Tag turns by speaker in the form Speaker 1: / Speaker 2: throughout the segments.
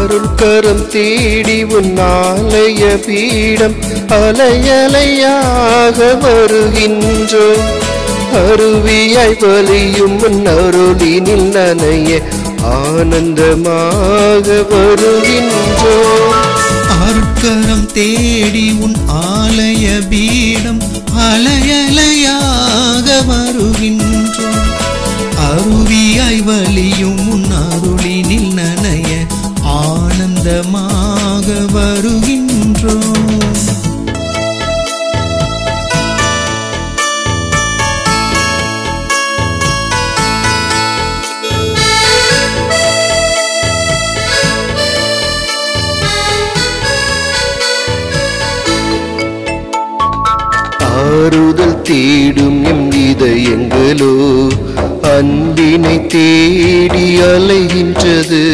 Speaker 1: அருட்கரம் தேடி உன் ஆலய பீடம் அலையலையாக வருகின்றோம் அருவியாய் வலியும் உன் அருளினில் நனைய ஆனந்தமாக வருகின்றோம்
Speaker 2: அருட்கரம் தேடி உன் ஆலய பீடம் அலையலையாக வருகின்றோம் அருவியாய் வலியும் உன் அருளினில் நனைய ஆனந்தமாக வருகின்றோம்
Speaker 1: ஆறுதல் தேடும் எம் இதயங்களோ அன்பினை தேடி அலைகின்றது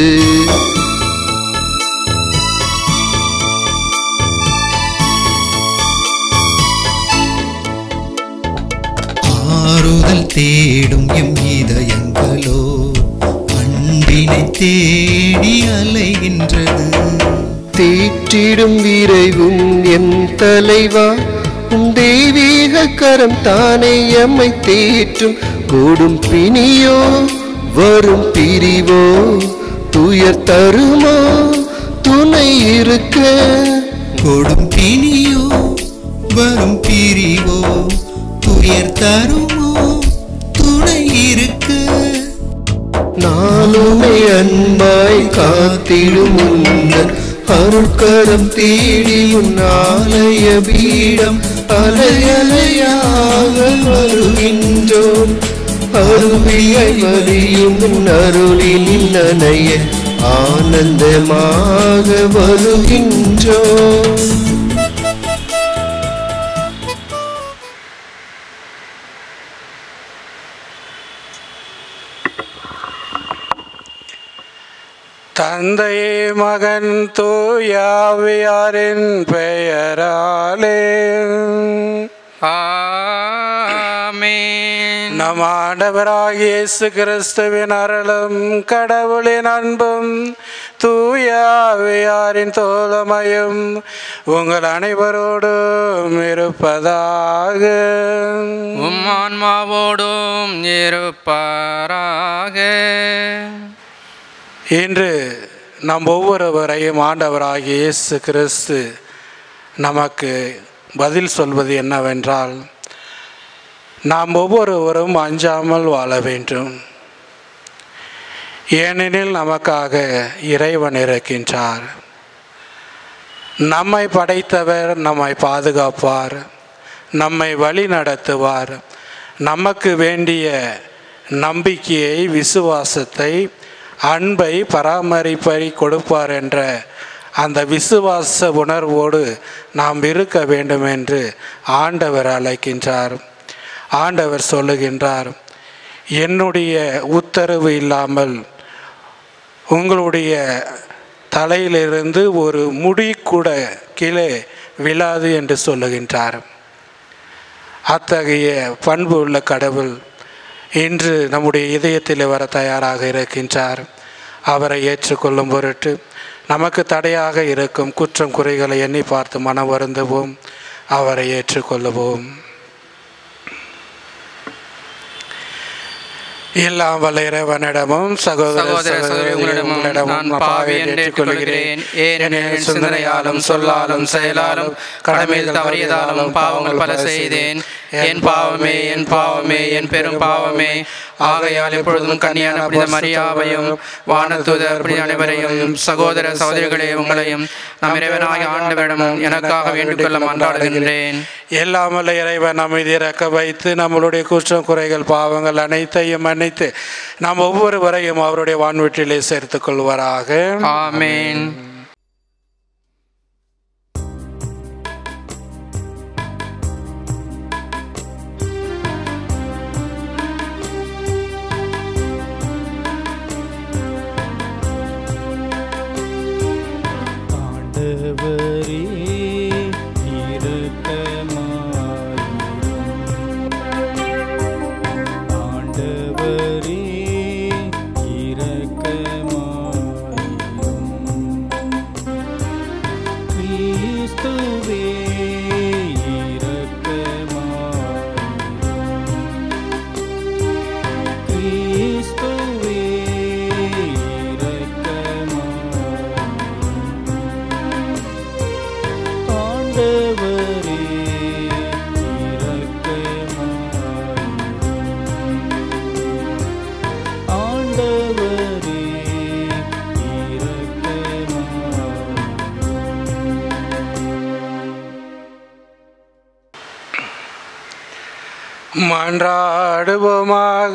Speaker 2: ஆறுதல் தேடும் எம் இதயங்களோ அன்பினை தேடி அலைகின்றது
Speaker 1: தேற்றிடும் விரைவும் எம் தலைவா உம் தெய்வீக கரம் தானே எம்மை தேற்றும் கூடும் பிணியோ வரும் பிரிவோ துயர் தருமோ துணை இருக்க
Speaker 2: கொடும் பிணியோ வரும் பிரிவோ துயர் தருமோ துணை இருக்க
Speaker 1: நாளுமே அன்பாய் காத்திடும் உந்தன் அருட்கரம் தேடி உன் ஆலய பீடம் அலையலையாக வருகின்றோம் அருவியை வரியும் உன் அருளினில் நனைய ஆனந்தமாக வருகின்றோம்
Speaker 3: தந்தை மகன் தூயாவியாரின் பெயராலே
Speaker 4: ஆமென்
Speaker 3: நம் ஆண்டவராகிய இயேசு கிறிஸ்துவின் அருளும் கடவுளின் அன்பும் தூயாவியாரின் தோழமையும் உங்கள் அனைவரோடும் இருப்பதாக
Speaker 4: உம் ஆன்மாவோடும் இருப்பாராக
Speaker 3: இன்று நம் ஒவ்வொருவரையும் ஆண்டவராகிய இயேசு கிறிஸ்து நமக்கு பதில் சொல்வது என்னவென்றால் நாம் ஒவ்வொருவரும் அஞ்சாமல் வாழ வேண்டும் ஏனெனில் நமக்காக இறைவன் இருக்கின்றார் நம்மை படைத்தவர் நம்மை பாதுகாப்பார் நம்மை வழி நடத்துவார் நமக்கு வேண்டிய நம்பிக்கையை விசுவாசத்தை அன்பை பராமரிப்பை கொடுப்பார் என்ற அந்த விசுவாச உணர்வோடு நாம் இருக்க வேண்டும் என்று ஆண்டவர் அழைக்கின்றார் ஆண்டவர் சொல்லுகின்றார் என்னுடைய உத்தரவு இல்லாமல் உங்களுடைய தலையிலிருந்து ஒரு முடி கூட கீழே விழாது என்று சொல்லுகின்றார் அத்தகைய பண்பு உள்ள கடவுள் இன்று நம்முடைய இதயத்தில் வர தயாராக இருக்கின்றார் அவரை ஏற்றுக்கொள்ளும் பொருட்டு நமக்கு தடையாக இருக்கும் குற்றம் குறைகளை எண்ணி பார்த்து மனம் வருந்துவோம் அவரை ஏற்றுக்கொள்ளுவோம் எல்லாம் வல்ல இறைவனிடமும் சகோதர
Speaker 4: சகோதர சகோதரி உங்களிடமும் நான் பாவி என்று ஏற்றுக்கொள்கிறேன் ஏனெனில் சிந்தனையாலும் சொல்லாலும் செயலாலும் கடமையில் தவறியதாலும் பாவங்கள் பல செய்தேன் என் பாவமே என் பாவமே என் பெரும் பாவமே ஆகையால் எப்பொழுதும் கன்னியான புனித மரியாவையும் வானதூதர் புனித அனைவரையும் சகோதர சகோதரிகளே உங்களையும் நம் இறைவனாகிய ஆண்டவரிடம் எனக்காக வேண்டிக் கொள்ள மன்றாடுகின்றேன்
Speaker 3: எல்லாம் வல்ல இறைவன் நம்மை இறக்க வைத்து நம்மளுடைய குற்றம் குறைகள் பாவங்கள் அனைத்தையும் மன்னித்து நாம் ஒவ்வொருவரையும் அவருடைய வான்வீட்டிலே சேர்த்துக் கொள்வாராக
Speaker 4: ஆமென்
Speaker 5: ஆண்டவரே இரக்கமாயிரும் ஆண்டவரே இரக்கமாயிரும் கிறிஸ்துவே இரக்கமாயிரும் கிறிஸ்துவே இரக்கமாயிரும் ஆண்டவரே இரக்கமாயிரும் ஆண்டவரே இரக்கமாயிரும்
Speaker 3: மன்றாடுவோமாக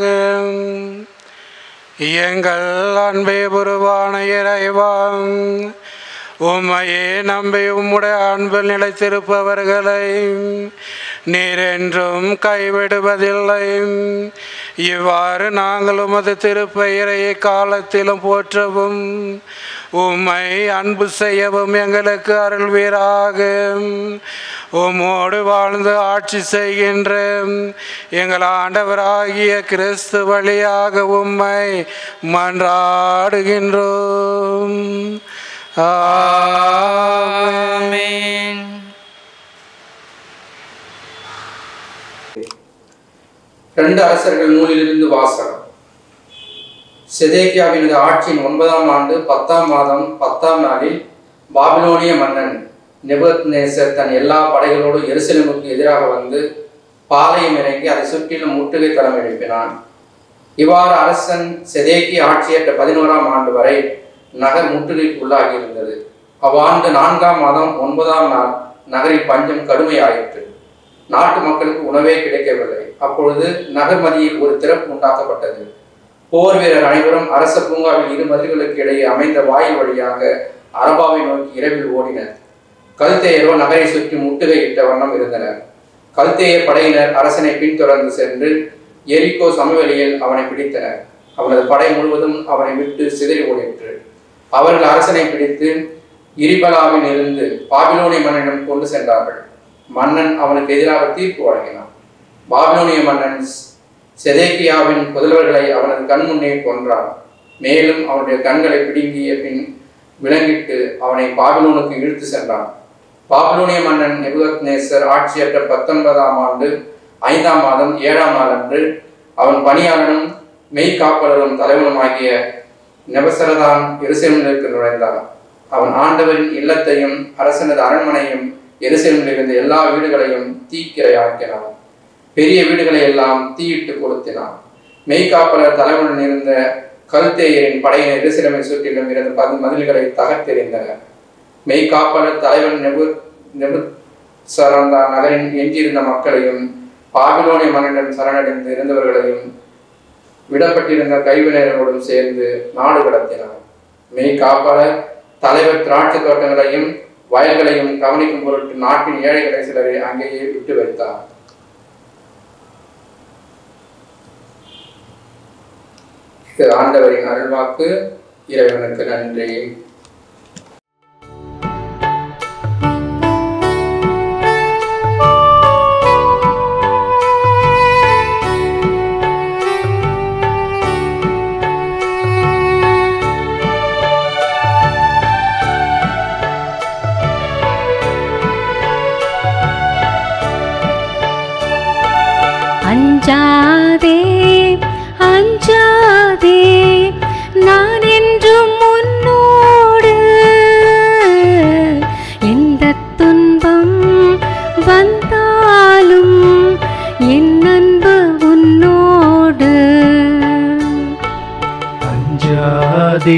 Speaker 3: எங்கள் அன்பே புருவான இறைவாம் உம்மையே நம்பி உம்முடைய அன்பில் நிலைத்திருப்பவர்களை நீர் என்றும் கைவிடுவதில்லை இவ்வாறு நாங்கள் உமது திருப்பெயரை காலத்திலும் போற்றவும் உம்மை அன்பு செய்யவும் எங்களுக்கு அருள்வீராக உம்மோடு வாழ்ந்து ஆட்சி செய்கின்ற எங்கள் ஆண்டவராகிய கிறிஸ்து வழியாக உம்மை மன்றாடுகின்றோம் ஆமென்.
Speaker 4: ஆமென்
Speaker 6: ரெண்டு அரசர்கள் நூலிலிருந்து வாசகம் செதேக்கியாவினது ஆட்சியின் ஒன்பதாம் ஆண்டு பத்தாம் மாதம் பத்தாம் நாளில் பாபிலோனிய மன்னன் நெபுகத்நேசர் தன் எல்லா படைகளோடு எருசலேமுக்கு எதிராக வந்து பாளையம் இறங்கி அதை சுற்றிலும் முற்றுகை தளம் எழுப்பினான் இவ்வாறு அரசன் செதேக்கி ஆட்சியற்ற பதினோராம் ஆண்டு வரை நகர் முற்றுகைக்குள்ளாகி இருந்தது அவ்வாண்டு நான்காம் மாதம் ஒன்பதாம் நாள் நகரில் பஞ்சம் கடுமையாயிற்று நாட்டு மக்களுக்கு உணவே கிடைக்கவில்லை அப்பொழுது நகர் மதியில் ஒரு திறப்பு உண்டாக்கப்பட்டது போர் வீரர் அனைவரும் அரச பூங்காவில் இரு மதில்களுக்கு இடையே அமைந்த வாயில் வழியாக அரபாவை நோக்கி இரவில் ஓடினர் கல்தேயரோ நகரை சுற்றி முட்டுகையிட்ட வண்ணம் இருந்தனர் கல்தேயர் படையினர் அரசனை பின்தொடர்ந்து சென்று எரிக்கோ சமவெளியில் அவனை பிடித்தனர் அவனது படை முழுவதும் அவனை விட்டு சிதறி ஓடிற்று அவர்கள் அரசனை பிடித்து இரிபலாவில் இருந்து பாபிலோனிய மன்னனிடம் கொண்டு சென்றார்கள் மன்னன் அவனுக்கு எதிராக தீர்ப்பு வழங்கினான் பாபிலோனிய மன்னன் செதேக்கியாவின் புதல்வர்களை அவனது கண் முன்னே கொன்றான் மேலும் அவனுடைய கண்களை பிடுங்கிய பின் விலங்கிட்டு அவனை பாபிலோனுக்கு இழுத்து சென்றான் பாபிலோனிய மன்னன் நெபுகத்நேசர் ஆட்சியற்ற பத்தொன்பதாம் ஆண்டு ஐந்தாம் மாதம் ஏழாம் நாள் அன்று அவன் பணியாளனும் மெய்காப்பாளரும் தலைவனுமாகிய நெபசரதான் எருசலேமிற்கு நுழைந்தான் அவன் ஆண்டவரின் இல்லத்தையும் அரசனது அரண்மனையும் எருசலேமில் இருந்த எல்லா வீடுகளையும் தீக்கிரையாக்கினான் பெரிய வீடுகளை எல்லாம் தீயிட்டு கொளுத்தினான் மெய்காப்பாளர் தலைவனுடன் இருந்த கல்தேயரின் படையினர் எருசலேமை சுற்றிலும் இருந்த பது மதில்களை தகர்த்தெறிந்தனர் மெய்காப்பாளர் தலைவன் நெபு நெபு சரந்தா நகரின் எஞ்சியிருந்த மக்களையும் பாபிலோனிய மன்னனிடம் சரணடைந்து இருந்தவர்களையும் விடப்பட்டிருந்த கைவினைஞர்களோடும் சேர்ந்து நாடு கடத்தினார் மெய் காப்பாளர் தலைவர் திராட்சை தோட்டங்களையும் வயல்களையும் கவனிக்கும் பொருட்டு நாட்டின் ஏழைகளை சிலரை அங்கேயே விட்டு வைத்தார் இது ஆண்டவரின் அருள்வாக்கு இறைவனுக்கு நன்றி
Speaker 7: அஞ்சாதே அஞ்சாதே நான் என்றும் உன்னோடு எந்த துன்பம் வந்தாலும் என் அன்பு உன்னோடு
Speaker 5: அஞ்சாதே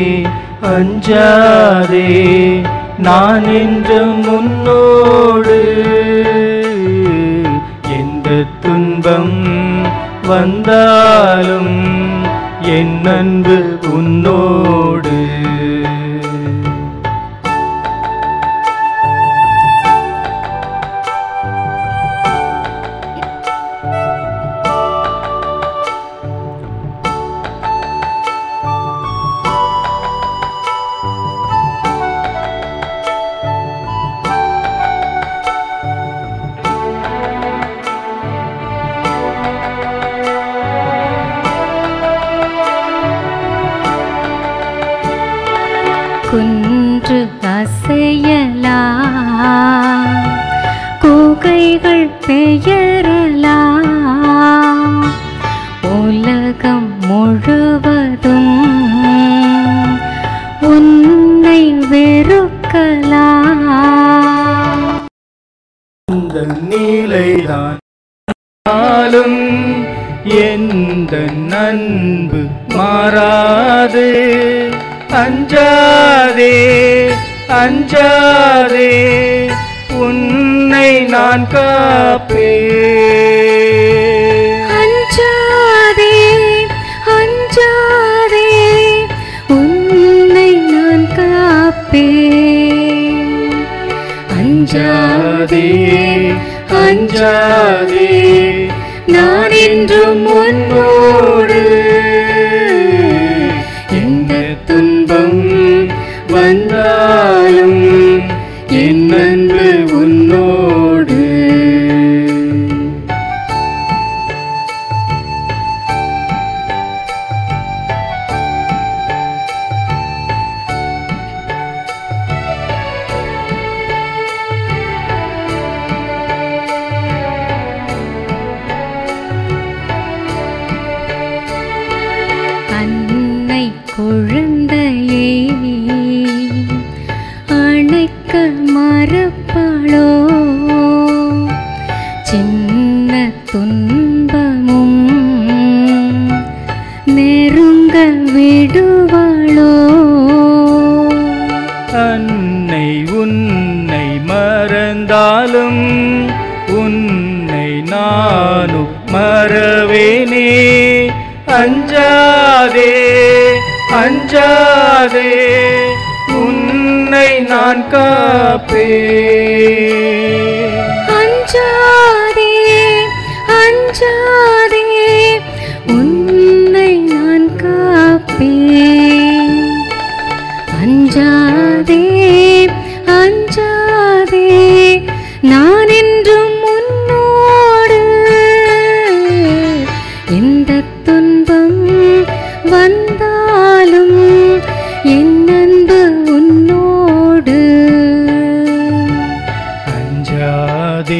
Speaker 5: அஞ்சாதே நான் என்றும் உன்னோடு எந்த துன்பம் வந்தாலும் என் அன்பு உன்னோடு
Speaker 7: செய்யலாம் குகைகள் பெயரலாம் உலகம் முழுவதும் உன்னை வெறுக்கலாம்
Speaker 5: இந்த நிலைதான் ஆளும் எந்த நண்பு மாறாது அஞ்சாதே அஞ்சாதே உன்னை நான் காப்பேன்
Speaker 7: அஞ்சாதே அஞ்சாதே உன்னை நான் காப்பேன் அஞ்சாதே அஞ்சாதே நான் என்றும் உன்னோடு எந்த துன்பம் வந்தாலும் என் அன்பு உன்னோடு அன்னை குழந்தையே அணைக்க மறப்பாளோ சின்ன துன்பமும் நெருங்க விடுவாளோ
Speaker 5: அன்னை உன்னை மறந்தாலும் உன்னை நானும் மறவேனே அஞ்சாதே அஞ்சாதே உன்னை நான் காப்பேன்
Speaker 7: அஞ்சாதே அஞ்சாதே உன்னை நான் காப்பேன் அஞ்சாதே அஞ்சாதே நான் என்றும் உன்னோடு எந்த துன்பம் வந்தாலும் என் அன்பு உன்னோடு
Speaker 5: அஞ்சாதே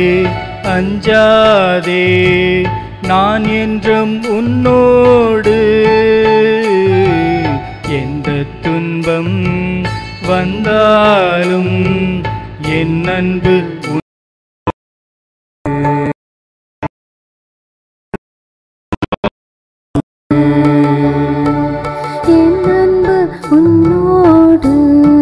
Speaker 5: அஞ்சாதே நான் என்றும் உன்னோடு எந்த துன்பம் வந்தாலும் என் அன்பு உன்-
Speaker 7: என் அன்பு உன்னோடு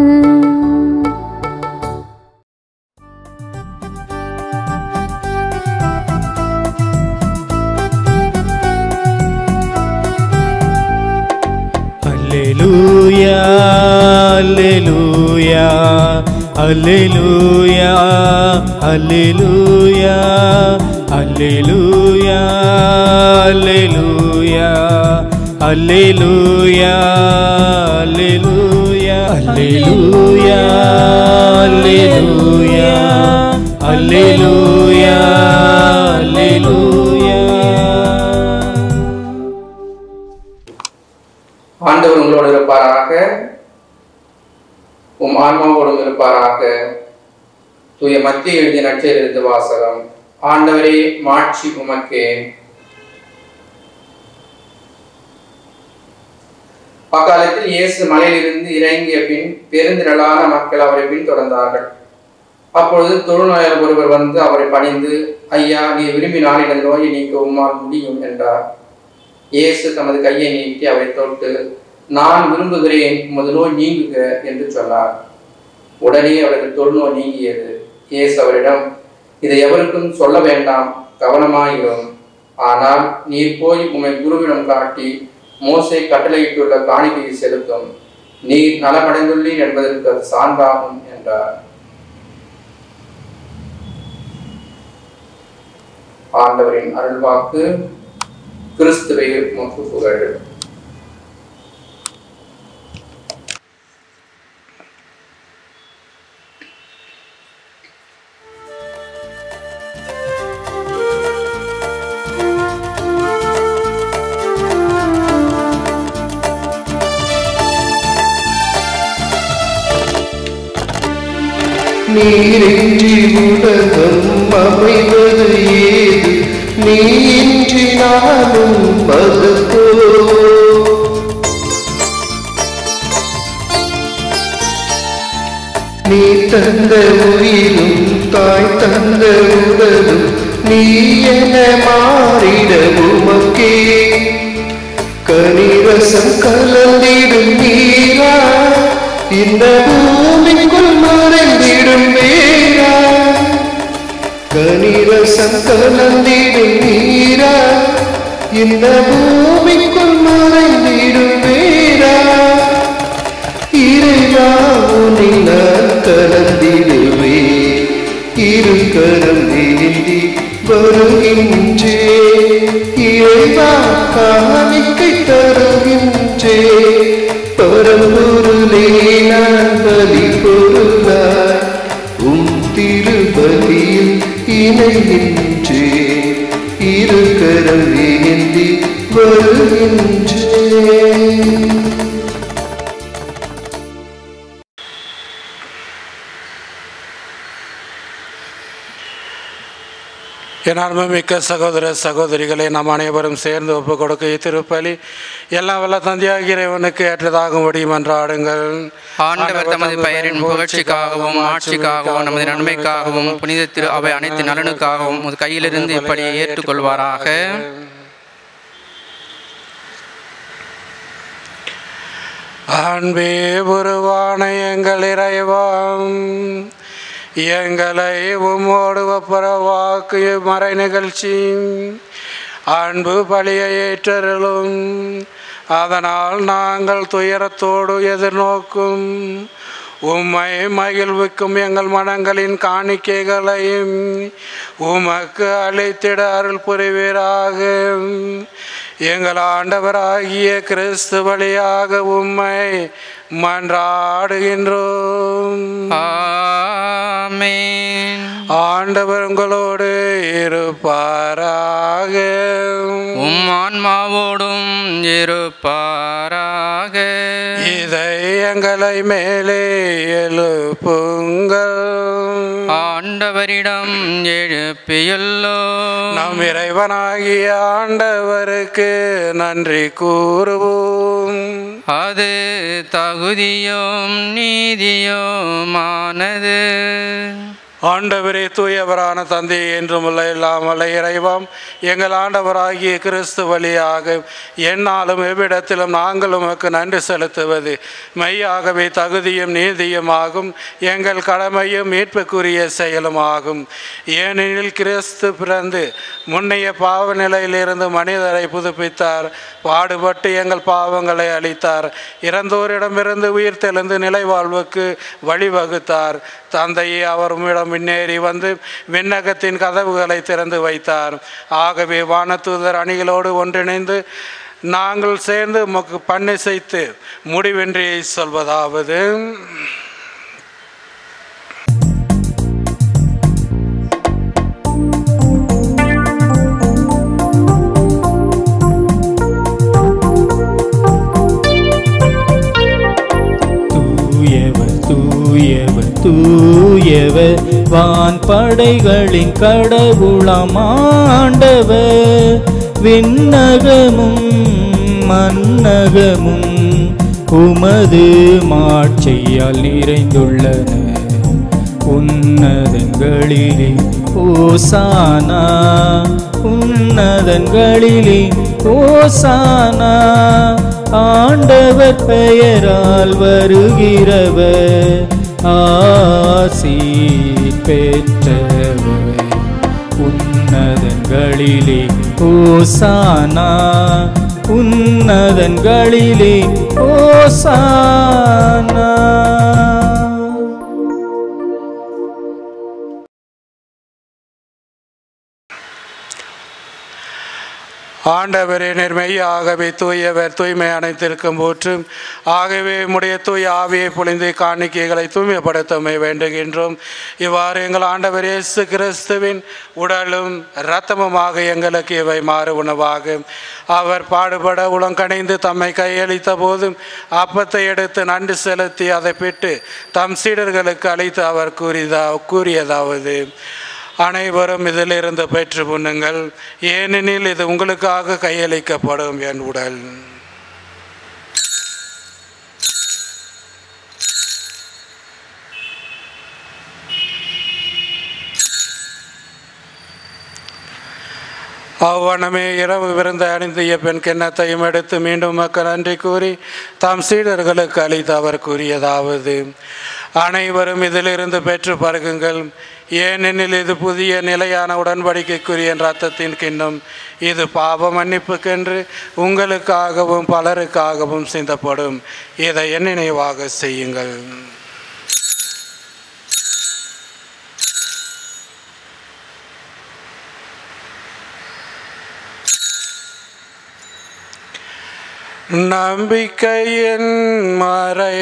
Speaker 5: அல்லேலூயா அல்லேலூயா அல்லேலூயா அல்லேலூயா அல்லேலூயா அல்லேலூயா அல்லேலூயா அல்லேலூயா அல்லேலூயா அல்லேலூயா அல்லேலூயா அல்லேலூயா
Speaker 6: ஆண்டவர் உங்களோடு இருப்பாராக உம் ஆன்மாவோடும் இருப்பாராக தூய மத்திய எழுதிய நற்செய்தியிலிருந்து வாசகம் ஆண்டவரே மாட்சி உமக்கே அக்காலத்தில் இயேசு மலையிலிருந்து இறங்கிய பின் பெருந்திரளான மக்கள் அவரை பின்தொடர்ந்தார்கள் அப்பொழுது தொழுநோயாளர் ஒருவர் வந்து அவரை பணிந்து ஐயா நீ விரும்பினால் இந்த நோயை நீக்க உம்மால் முடியும் என்றார் இயேசு தமது கையை நீட்டி அவரை தொட்டு நான் விரும்புகிறேன் உமது நோய் நீங்குக என்று சொன்னார் உடனே அவரது தொழுநோய் நீங்கியது இயேசு அவரிடம் இதை எவருக்கும் சொல்ல வேண்டாம் கவனமாயிரும் ஆனால் நீர் போய் உம்மை குருவிடம் காட்டி மோசை கட்டளையிட்டுள்ள காணிக்கையை செலுத்தும் நீர் நலமடைந்துள்ளீர் என்பதற்கு அது சான்றாகும் என்றார் ஆண்டவரின் அருள்வாக்கு கிறிஸ்துவை உமக்கு புகழ்
Speaker 1: நீரின்றி உலகம் அமைவது ஏது நீயின்றி நானும் மதப்போ நீ தந்த உயிரும் தாய் தந்த உடலும் நீ என மாறிட உமக்கே கனிரசம் கலந்திடும் நீரா இந்த பூமிக்குள் மறைந்திடும் வேரா கனிரசம் கலந்திடும் நீரா இந்த பூமிக்குள் மறைந்திடும் வேரா இறைவா உன்னை நான் கலந்திடுவே இரு கரம் ஏந்தி வருகின்றே இறைவா காணிக்கை தருகின்றே பரம்பொருளே நான் பலி பொருளாய் உம் திருபலியில் இணைகின்றே இரு கரம் ஏந்தி வருகின்றே
Speaker 3: என் அன்புமிக்க சகோதர சகோதரிகளை நாம் அனைவரும் சேர்ந்து ஒப்புக் கொடுக்க இத்திருப்பலி எல்லாம் வல்ல தந்தையாகிய இறைவனுக்கு ஏற்றதாகும்படி மன்றாடுங்கள்
Speaker 4: ஆண்டவர் தமது பெயரின் புகழ்ச்சிக்காகவும் ஆட்சிக்காகவும் நமது நன்மைக்காகவும் புனித திரு அவை அனைத்து நலனுக்காகவும் உமது கையிலிருந்து இப்படி ஏற்றுக்கொள்வாராக
Speaker 3: அன்பே உருவான எங்கள் இறைவாம் எங்களை உம்மோடு ஒப்புற வாக்கு மறை நிகழ்ச்சி அன்பு பலியை ஏற்றருளும் அதனால் நாங்கள் துயரத்தோடு எதிர்நோக்கும் உம்மை மகிழ்விக்கும் எங்கள் மனங்களின் காணிக்கைகளையும் உமக்கு அழைத்திட அருள் புரிவீராக எங்கள் ஆண்டவராகிய கிறிஸ்து வழியாக உம்மை மன்றாடுகின்றோம்
Speaker 4: ஆமென்
Speaker 3: ஆண்டவர் உங்களோடு இருப்பாராக
Speaker 4: உம் ஆன்மாவோடும் இருப்பாராக
Speaker 3: இதை எங்களை மேலே எழுப்புங்கள்
Speaker 4: ஆண்டவரிடம் எழுப்பியுள்ளோ
Speaker 3: நம் இறைவனாகிய ஆண்டவருக்கு நன்றி கூறுவோம்
Speaker 4: அது தகுதியும் நீதியுமானது
Speaker 3: ஆண்டவரே தூயவரான தந்தை என்றும் உள்ள இல்லாமல் இறைவாம் எங்கள் ஆண்டவராகிய கிறிஸ்து வழியாக எந்நாளும் எவ்விடத்திலும் நாங்கள் உமக்கு நன்றி செலுத்துவது மெய்யாகவே தகுதியும் நீதியுமாகும் எங்கள் கடமையும் மீட்புக்குரிய செயலுமாகும் ஏனெனில் கிறிஸ்து பிறந்து முன்னைய பாவ நிலையிலிருந்து மனிதரை புதுப்பித்தார் பாடுபட்டு எங்கள் பாவங்களை அளித்தார் இறந்தோரிடமிருந்து உயிர் தெளிந்து நிலை வாழ்வுக்கு வழிவகுத்தார் தந்தையே அவர் உம்மிடம் முன்னேறி வந்து விண்ணகத்தின் கதவுகளை திறந்து வைத்தார் ஆகவே வானதூதர் அணிகளோடு ஒன்றிணைந்து நாங்கள் சேர்ந்து உமக்கு பண்ணிசைத்து முடிவின்றி சொல்வதாவது
Speaker 5: தூயவர் தூயவர் தூயவர் வான் படைகளின் கடவுளாம் ஆண்டவர் விண்ணகமும் மன்னகமும் உமது மாட்சியால் நிறைந்துள்ளன உன்னதங்களிலே ஓசானா உன்னதங்களிலே ஓசானா ஆண்டவர் பெயரால் வருகிறவர் ஆசி பெற்றவர் உன்னதங்களிலே ஓசானா உன்னதங்களிலே ஓசானா
Speaker 3: ஆண்டவரே நெருமையாகவே தூயவர் தூய்மை அனைத்திற்கும் போற்றும் ஆகவே உம்முடைய தூய ஆவியை பொழிந்து காணிக்கைகளை தூய்மைப்படுத்தமை வேண்டுகின்றோம் இவ்வாறு எங்கள் ஆண்டவர் இயேசு கிறிஸ்துவின் உடலும் இரத்தமுமாக எங்களுக்கு இவை மாறு உணவாகும் அவர் பாடுபட உளங்கணைந்து தம்மை கையளித்த போதும் அப்பத்தை எடுத்து நன்றி செலுத்தி அதை பெற்று தம் சீடர்களுக்கு அளித்து அவர் கூறியதா கூறியதாவது அனைவரும் இதிலிருந்து பெற்று உண்ணுங்கள் ஏனெனில் இது உங்களுக்காக கையளிக்கப்படும் என் உடல் அவ்வனமே இரவு விருந்த அணிந்திய பெண் கிண்ணத்தையும் எடுத்து மீண்டும் மக்கள் நன்றி கூறி தாம் சீடர்களுக்கு அளித்து அவர் கூறியதாவது அனைவரும் இதிலிருந்து பெற்று பருகுங்கள் ஏனெனில் இது புதிய நிலையான உடன்படிக்கைக்குரிய ரத்தத்தின் கிண்ணம் இது பாவ மன்னிப்புக்கென்று உங்களுக்காகவும் பலருக்காகவும் சிந்தப்படும் இதை என் நினைவாக செய்யுங்கள் நம்பிக்கையின் மறை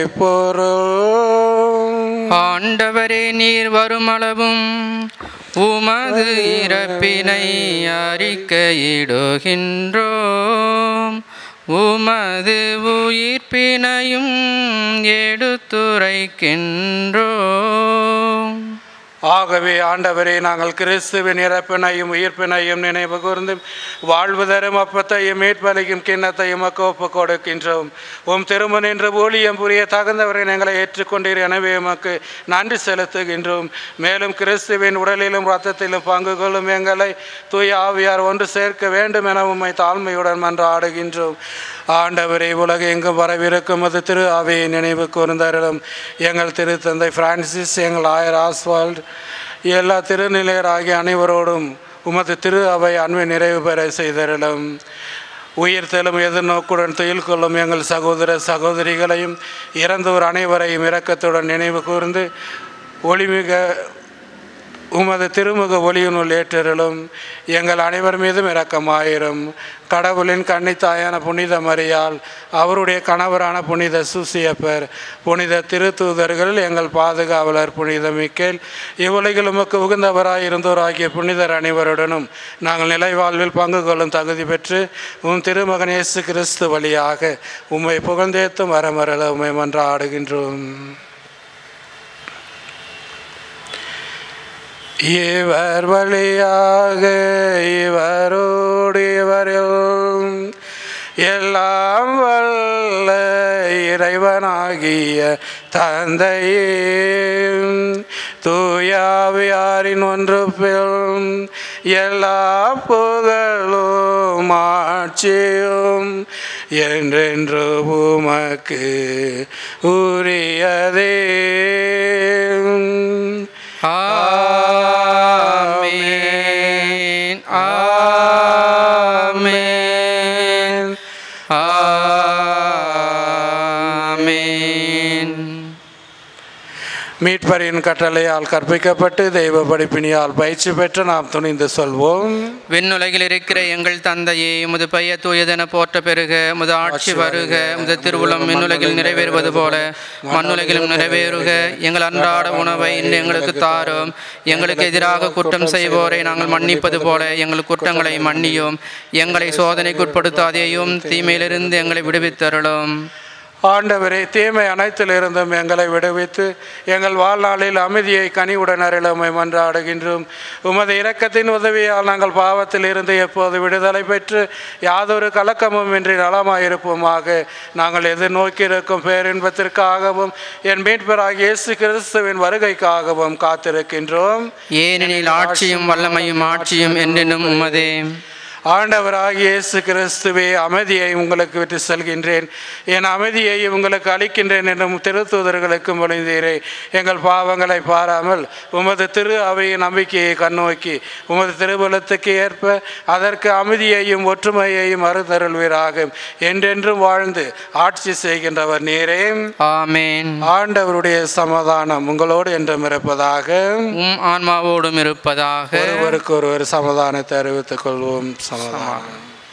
Speaker 3: பொருள்
Speaker 4: ஆண்டவரே நீர் வருமளவும் உமது இறப்பினை அறிக்கையிடுகின்றோம் உமது உயிர்ப்பினையும் எடுத்துரைக்கின்றோம்
Speaker 3: ஆகவே ஆண்டவரே நாங்கள் கிறிஸ்துவின் இறப்பினையும் உயிர்ப்பினையும் நினைவு கூர்ந்து வாழ்வு தரும் அப்பத்தையும் மீட்பலையும் கிண்ணத்தையும் உமக்கு ஒப்புக் கொடுக்கின்றோம் உம் திருமண் என்று ஊழியம் புரிய தகுந்தவரை எங்களை ஏற்றுக்கொண்டீர் எனவே உமக்கு நன்றி செலுத்துகின்றோம் மேலும் கிறிஸ்துவின் உடலிலும் இரத்தத்திலும் பங்கு கொள்ளும் எங்களை தூய ஆவியார் ஒன்று சேர்க்க வேண்டும் என உம்மை தாழ்மையுடன் மன்றாடுகின்றோம் ஆண்டவரை உலக எங்கும் வரவிருக்கும் அது திரு ஆவியை நினைவு கூர்ந்தருளும் எங்கள் திருத்தந்தை பிரான்சிஸ் எங்கள் ஆயர் ஆஸ்வால்ட் எல்லா திருநிலையராகிய அனைவரோடும் உமது திரு அவை அண்மை நிறைவு பெற செய்தருளும் உயிர்த்தெலும் எதிர்நோக்குடன் துயில் கொள்ளும் எங்கள் சகோதர சகோதரிகளையும் இறந்தோர் அனைவரையும் இரக்கத்துடன் நினைவு கூர்ந்து ஒளிமிக உமது திருமுக ஒளியினுள் ஏற்றருளும் எங்கள் அனைவர் மீதும் இரக்கமாயிரும் கடவுளின் கன்னித்தாயான புனித மரியாள் அவருடைய கணவரான புனித சூசியப்பர் புனித திருத்தூதர்கள் எங்கள் பாதுகாவலர் புனித மிக்கேல் இவ்வுலகில் உமக்கு உகந்தவராய் இருந்தோராகிய புனிதர் அனைவருடனும் நாங்கள் நிலைவாழ்வில் பங்கு கொள்ளும் தகுதி பெற்று உம் திருமகன் இயேசு கிறிஸ்து வழியாக உம்மை புகழ்ந்தேத்தும் வரமரல உம்மை மன்றாடுகின்றோம் இவர் வழியாக இவரோடு இவரில் எல்லாம் வல்ல இறைவனாகிய தந்தையே தூயாவியாரின் ஒன்று பில் எல்லா புகழும் ஆட்சியும் என்றென்று உமக்கு உரியதே
Speaker 4: ஆமென் ஆமென் ஆமென்
Speaker 3: மீட்பரின் கட்டளையால் கற்பிக்கப்பட்டு தெய்வ படிப்பினியால் பயிற்சி பெற்று நாம் துணிந்து சொல்வோம்
Speaker 4: விண்ணுலகில் இருக்கிற எங்கள் தந்தையே உமது பெயர் தூயதென போற்ற பெருக உமது ஆட்சி வருக உமது திருவுளம் விண்ணுலகில் நிறைவேறுவது போல மண்ணுலகிலும் நிறைவேறுக எங்கள் அன்றாட உணவை இன்று எங்களுக்கு தாரும் எங்களுக்கு எதிராக குற்றம் செய்வோரை நாங்கள் மன்னிப்பது போல எங்கள் குற்றங்களை மன்னியும் எங்களை சோதனைக்குட்படுத்தாதேயும் தீமையிலிருந்து எங்களை விடுவித்தருளும்
Speaker 3: ஆண்டவரே தீமை அனைத்திலிருந்தும் எங்களை விடுவித்து எங்கள் வாழ்நாளில் அமைதியை கனிவுடன் அருளமை மன்றாடுகின்றோம் உமது இரக்கத்தின் உதவியால் நாங்கள் பாவத்தில் இருந்து எப்போது விடுதலை பெற்று யாதொரு கலக்கமும் இன்றி நலமாயிருப்போமாக நாங்கள் எதிர்நோக்கியிருக்கும் பேரின்பத்திற்காகவும் என் மீட்பராகிய இயேசு கிறிஸ்துவின் வருகைக்காகவும் காத்திருக்கின்றோம்
Speaker 4: ஏனெனில் ஆட்சியும் வல்லமையும் ஆட்சியும் என்றென்றும் உமதே
Speaker 3: ஆண்டவராகிய இயேசு கிறிஸ்துவே அமைதியை உங்களுக்கு விட்டு செல்கின்றேன் என் அமைதியை உங்களுக்கு அளிக்கின்றேன் என்றும் திருத்தூதர்களுக்கு மொழிந்தீரே எங்கள் பாவங்களை பாராமல் உமது திரு அவையின் நம்பிக்கையை கண்ணோக்கி உமது திருபலத்துக்கு ஏற்ப அதற்கு அமைதியையும் ஒற்றுமையையும் அருந்தருள்வீராக என்றென்றும் வாழ்ந்து ஆட்சி செய்கின்றவர் நீரே
Speaker 4: ஆமேன்
Speaker 3: ஆண்டவருடைய சமாதானம் உங்களோடு என்றும் இருப்பதாக
Speaker 4: உம் ஆன்மாவோடும் இருப்பதாக
Speaker 3: ஒருவருக்கு ஒருவர் சமாதானத்தை அறிவித்துக் கொள்வோம் சமாதானம்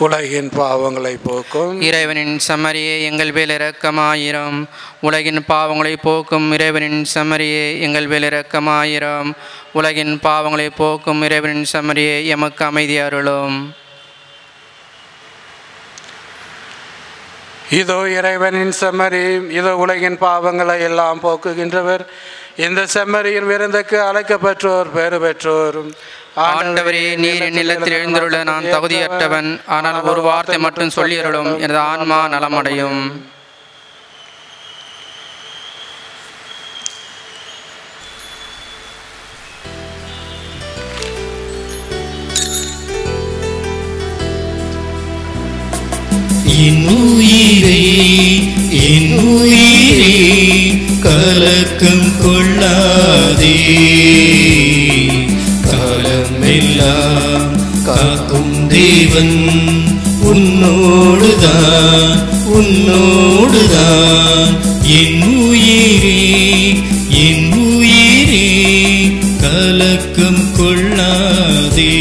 Speaker 3: உலகின் பாவங்களை போக்கும்
Speaker 4: இறைவனின் சம்மரியே எங்கள் மேல் இரக்கமாயிரம் உலகின் பாவங்களை போக்கும் இறைவனின் சம்மரியே எங்கள் மேல் இரக்கமாயிரம் உலகின் பாவங்களை போக்கும் இறைவனின் சம்மரியே எமக்கு அமைதி அருளும்
Speaker 3: இதோ இறைவனின் செம்மறி இதோ உலகின் பாவங்களை எல்லாம் போக்குகின்றவர் இந்த செம்மறியின் விருந்துக்கு அழைக்கப்பெற்றோர் பேறு பெற்றோர்
Speaker 4: ஆண்டவரே நீர் என் நிலத்தில் எழுந்துள்ள நான் தகுதியற்றவன் ஆனால் ஒரு வார்த்தை மட்டும் சொல்லியருளும் எனது ஆன்மா நலமடையும்
Speaker 2: என் உயிரே என் உயிரே கலக்கம் கொள்ளாதே காலமெல்லாம் காக்கும் தேவன் உன்னோடுதான் உன்னோடுதான் என் உயிரே என் உயிரே கலக்கம் கொள்ளாதே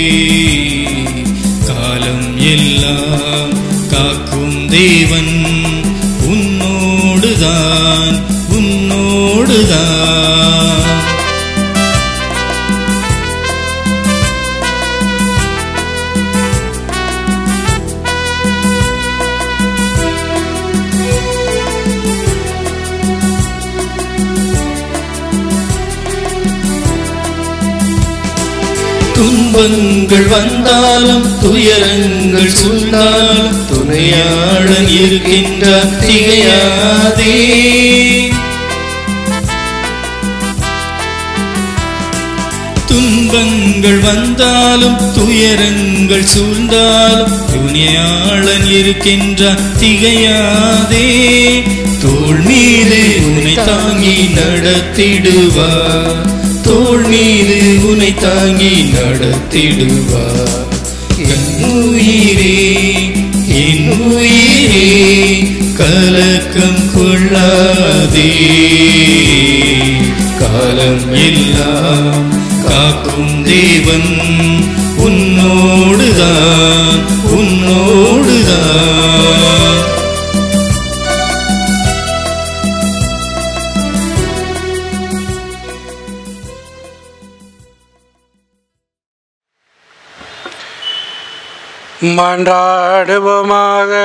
Speaker 2: காலம் எல்லாம் காக்கும் தேவன் உன்னோடுதான் உன்னோடுதான் துன்பங்கள் வந்தாலும் துயரங்கள் சூழ்ந்தாலும் துணையாளன் இருக்கின்றார் திகையாதே துன்பங்கள் வந்தாலும் துயரங்கள் சூழ்ந்தாலும் துணையாளன் இருக்கின்றார் திகையாதே தோள் மீது உன்னை தாங்கி நடத்திடுவார் தோள் மீது உன்னை தாங்கி நடத்திடுவார் என் உயிரே என் உயிரே கலக்கம் கொள்ளாதே காலம் எல்லாம் காக்கும் தேவன் உன்னோடுதான் உன்னோடுதான்
Speaker 3: மன்றாடுவோமாக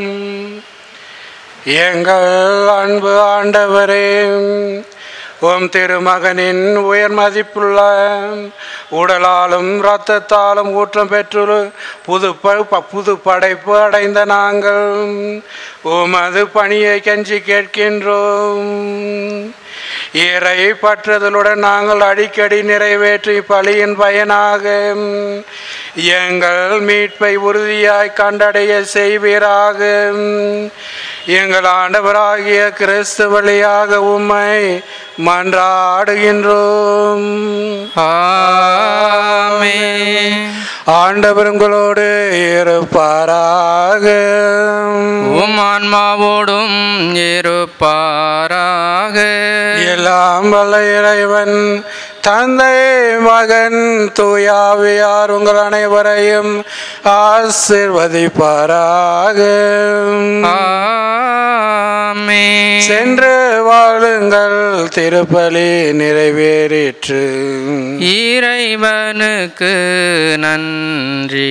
Speaker 3: எங்கள் அன்பு ஆண்டவரே உம் திருமகனின் உயர் மதிப்புள்ள உடலாலும் இரத்தத்தாலும் ஊற்றம் பெற்று புது ப- புது படைப்பு அடைந்த நாங்கள் உமது பணியை கெஞ்சி கேட்கின்றோம் இறை பற்றுதலுடன் நாங்கள் அடிக்கடி நிறைவேற்றி பலியின் பயனாக எங்கள் மீட்பை உறுதியாய் கண்டடைய செய்வீராக எங்கள் ஆண்டவராகிய கிறிஸ்து வழியாக உம்மை மன்றாடுகின்றோம்
Speaker 4: ஆமென்.
Speaker 3: ஆண்டவர் உங்களோடு இருப்பாராக
Speaker 4: உம் ஆன்மாவோடும் இருப்பாராக
Speaker 3: எல்லாம் வல்ல இறைவன் தந்தை மகன் தூயாவியார் உங்கள் அனைவரையும் ஆசிர்வதிப்பாராக
Speaker 4: ஆமென்.
Speaker 3: சென்று வாழுங்கள் திருப்பலி நிறைவேறிற்று
Speaker 4: இறைவனுக்கு நன்றி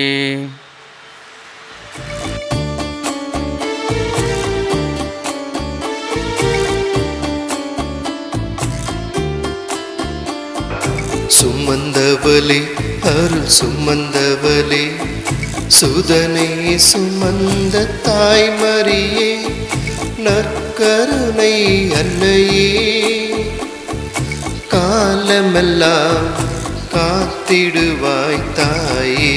Speaker 1: சுமந்தவளே அருள் சுமந்தவளே சுதனை சுமந்த தாய்மரியே நற்கருணை அன்னையே காலமெல்லாம் காத்திடுவாய் தாயே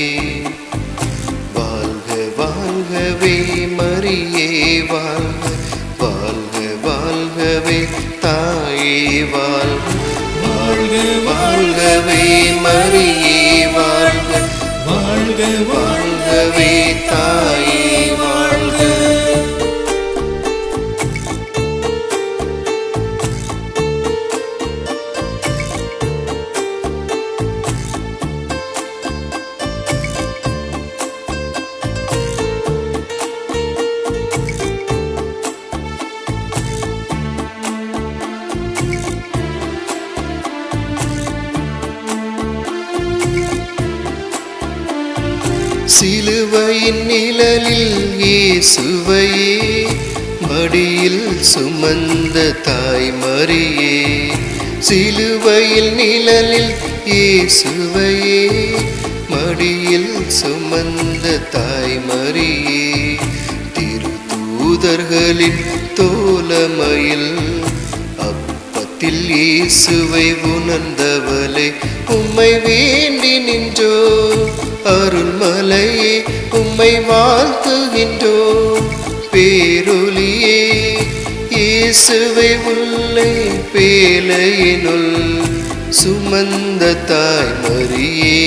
Speaker 1: வாழ்க வாழ்கவே மரியே வாழ்க வாழ்க வாழ்கவே தாயே வாழ்க வாழ்க வாழ்கவே மரியே வாழ்க
Speaker 2: வாழ்க
Speaker 1: வாழ்கவே தாயே வாழ்க சிலுவையின் நிழலில் இயேசுவையே மடியில் சுமந்த தாய் மரியே சிலுவையில் நிழலில் இயேசுவையே மடியில் சுமந்த தாய் மரியே திரு தூதர்களின் தோலமையில் அப்பத்தில் இயேசுவை உணர்ந்தவளை உம்மை வேண்டி நின்றோ அருள்மலையே உம்மை வாழ்த்துகின்றோ பேரொலியே இயேசுவை உள்ளே பேலையினுள் சுமந்த தாய் மரியே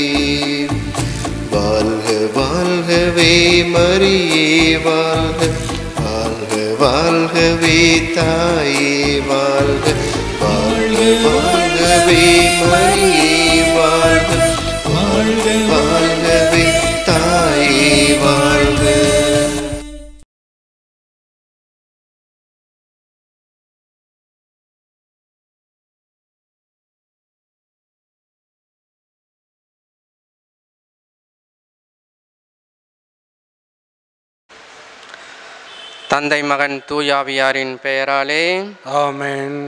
Speaker 1: வாழ்க வாழ்கவே மரியே வாழ்க வாழ்க வாழ்கவே தாயே வாழ்க வாழ்க வாழ்கவே மரியே வாழ்க வாழ்க வாழ்கவே தாயே வாழ்க
Speaker 4: தந்தை மகன் தூயாவியாரின் பெயராலே
Speaker 3: ஆமென்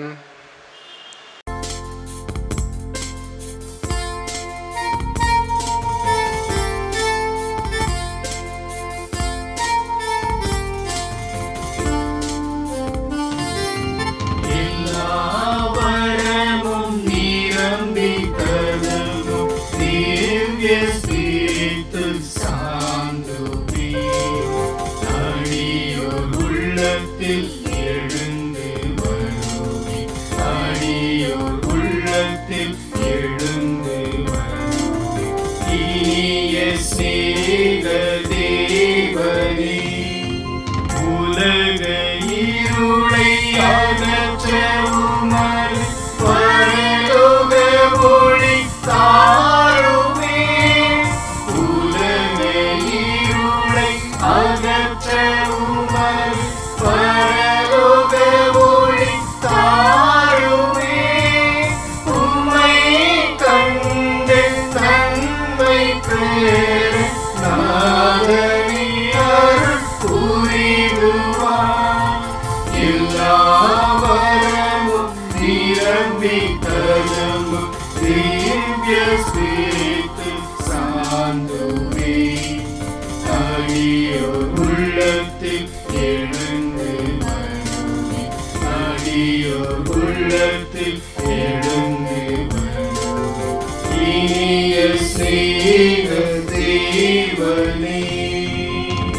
Speaker 2: எல்லாவரமும் நிரம்பி தருகும் திவ்ய ஸ்பிரித்து சாந்துவே அடியோர் உள்ளத்தில் எழுந்து வருவே அடியோர் உள்ளத்தில் எழுந்து வருவே இனிய சேக தேவனே உலக இருளை அகற்ற உமது பரலோக ஒளி தாருமே உலக இருளை அகற்ற உமது பரலோக ஒளி தாருமே உம்மை கண்டு தன்மை பெற நாதனி அருள் புரிவுவார் எல்லாவரமும் நிரம்பி தரமும் திவ்ய ஸ்பிரித்து சாந்துவே அடியோர் உள்ளத்தில் எழுந்து வருவே அடியோர் உள்ளத்தில் எழுந்து வருவே இனிய சேக தேவனே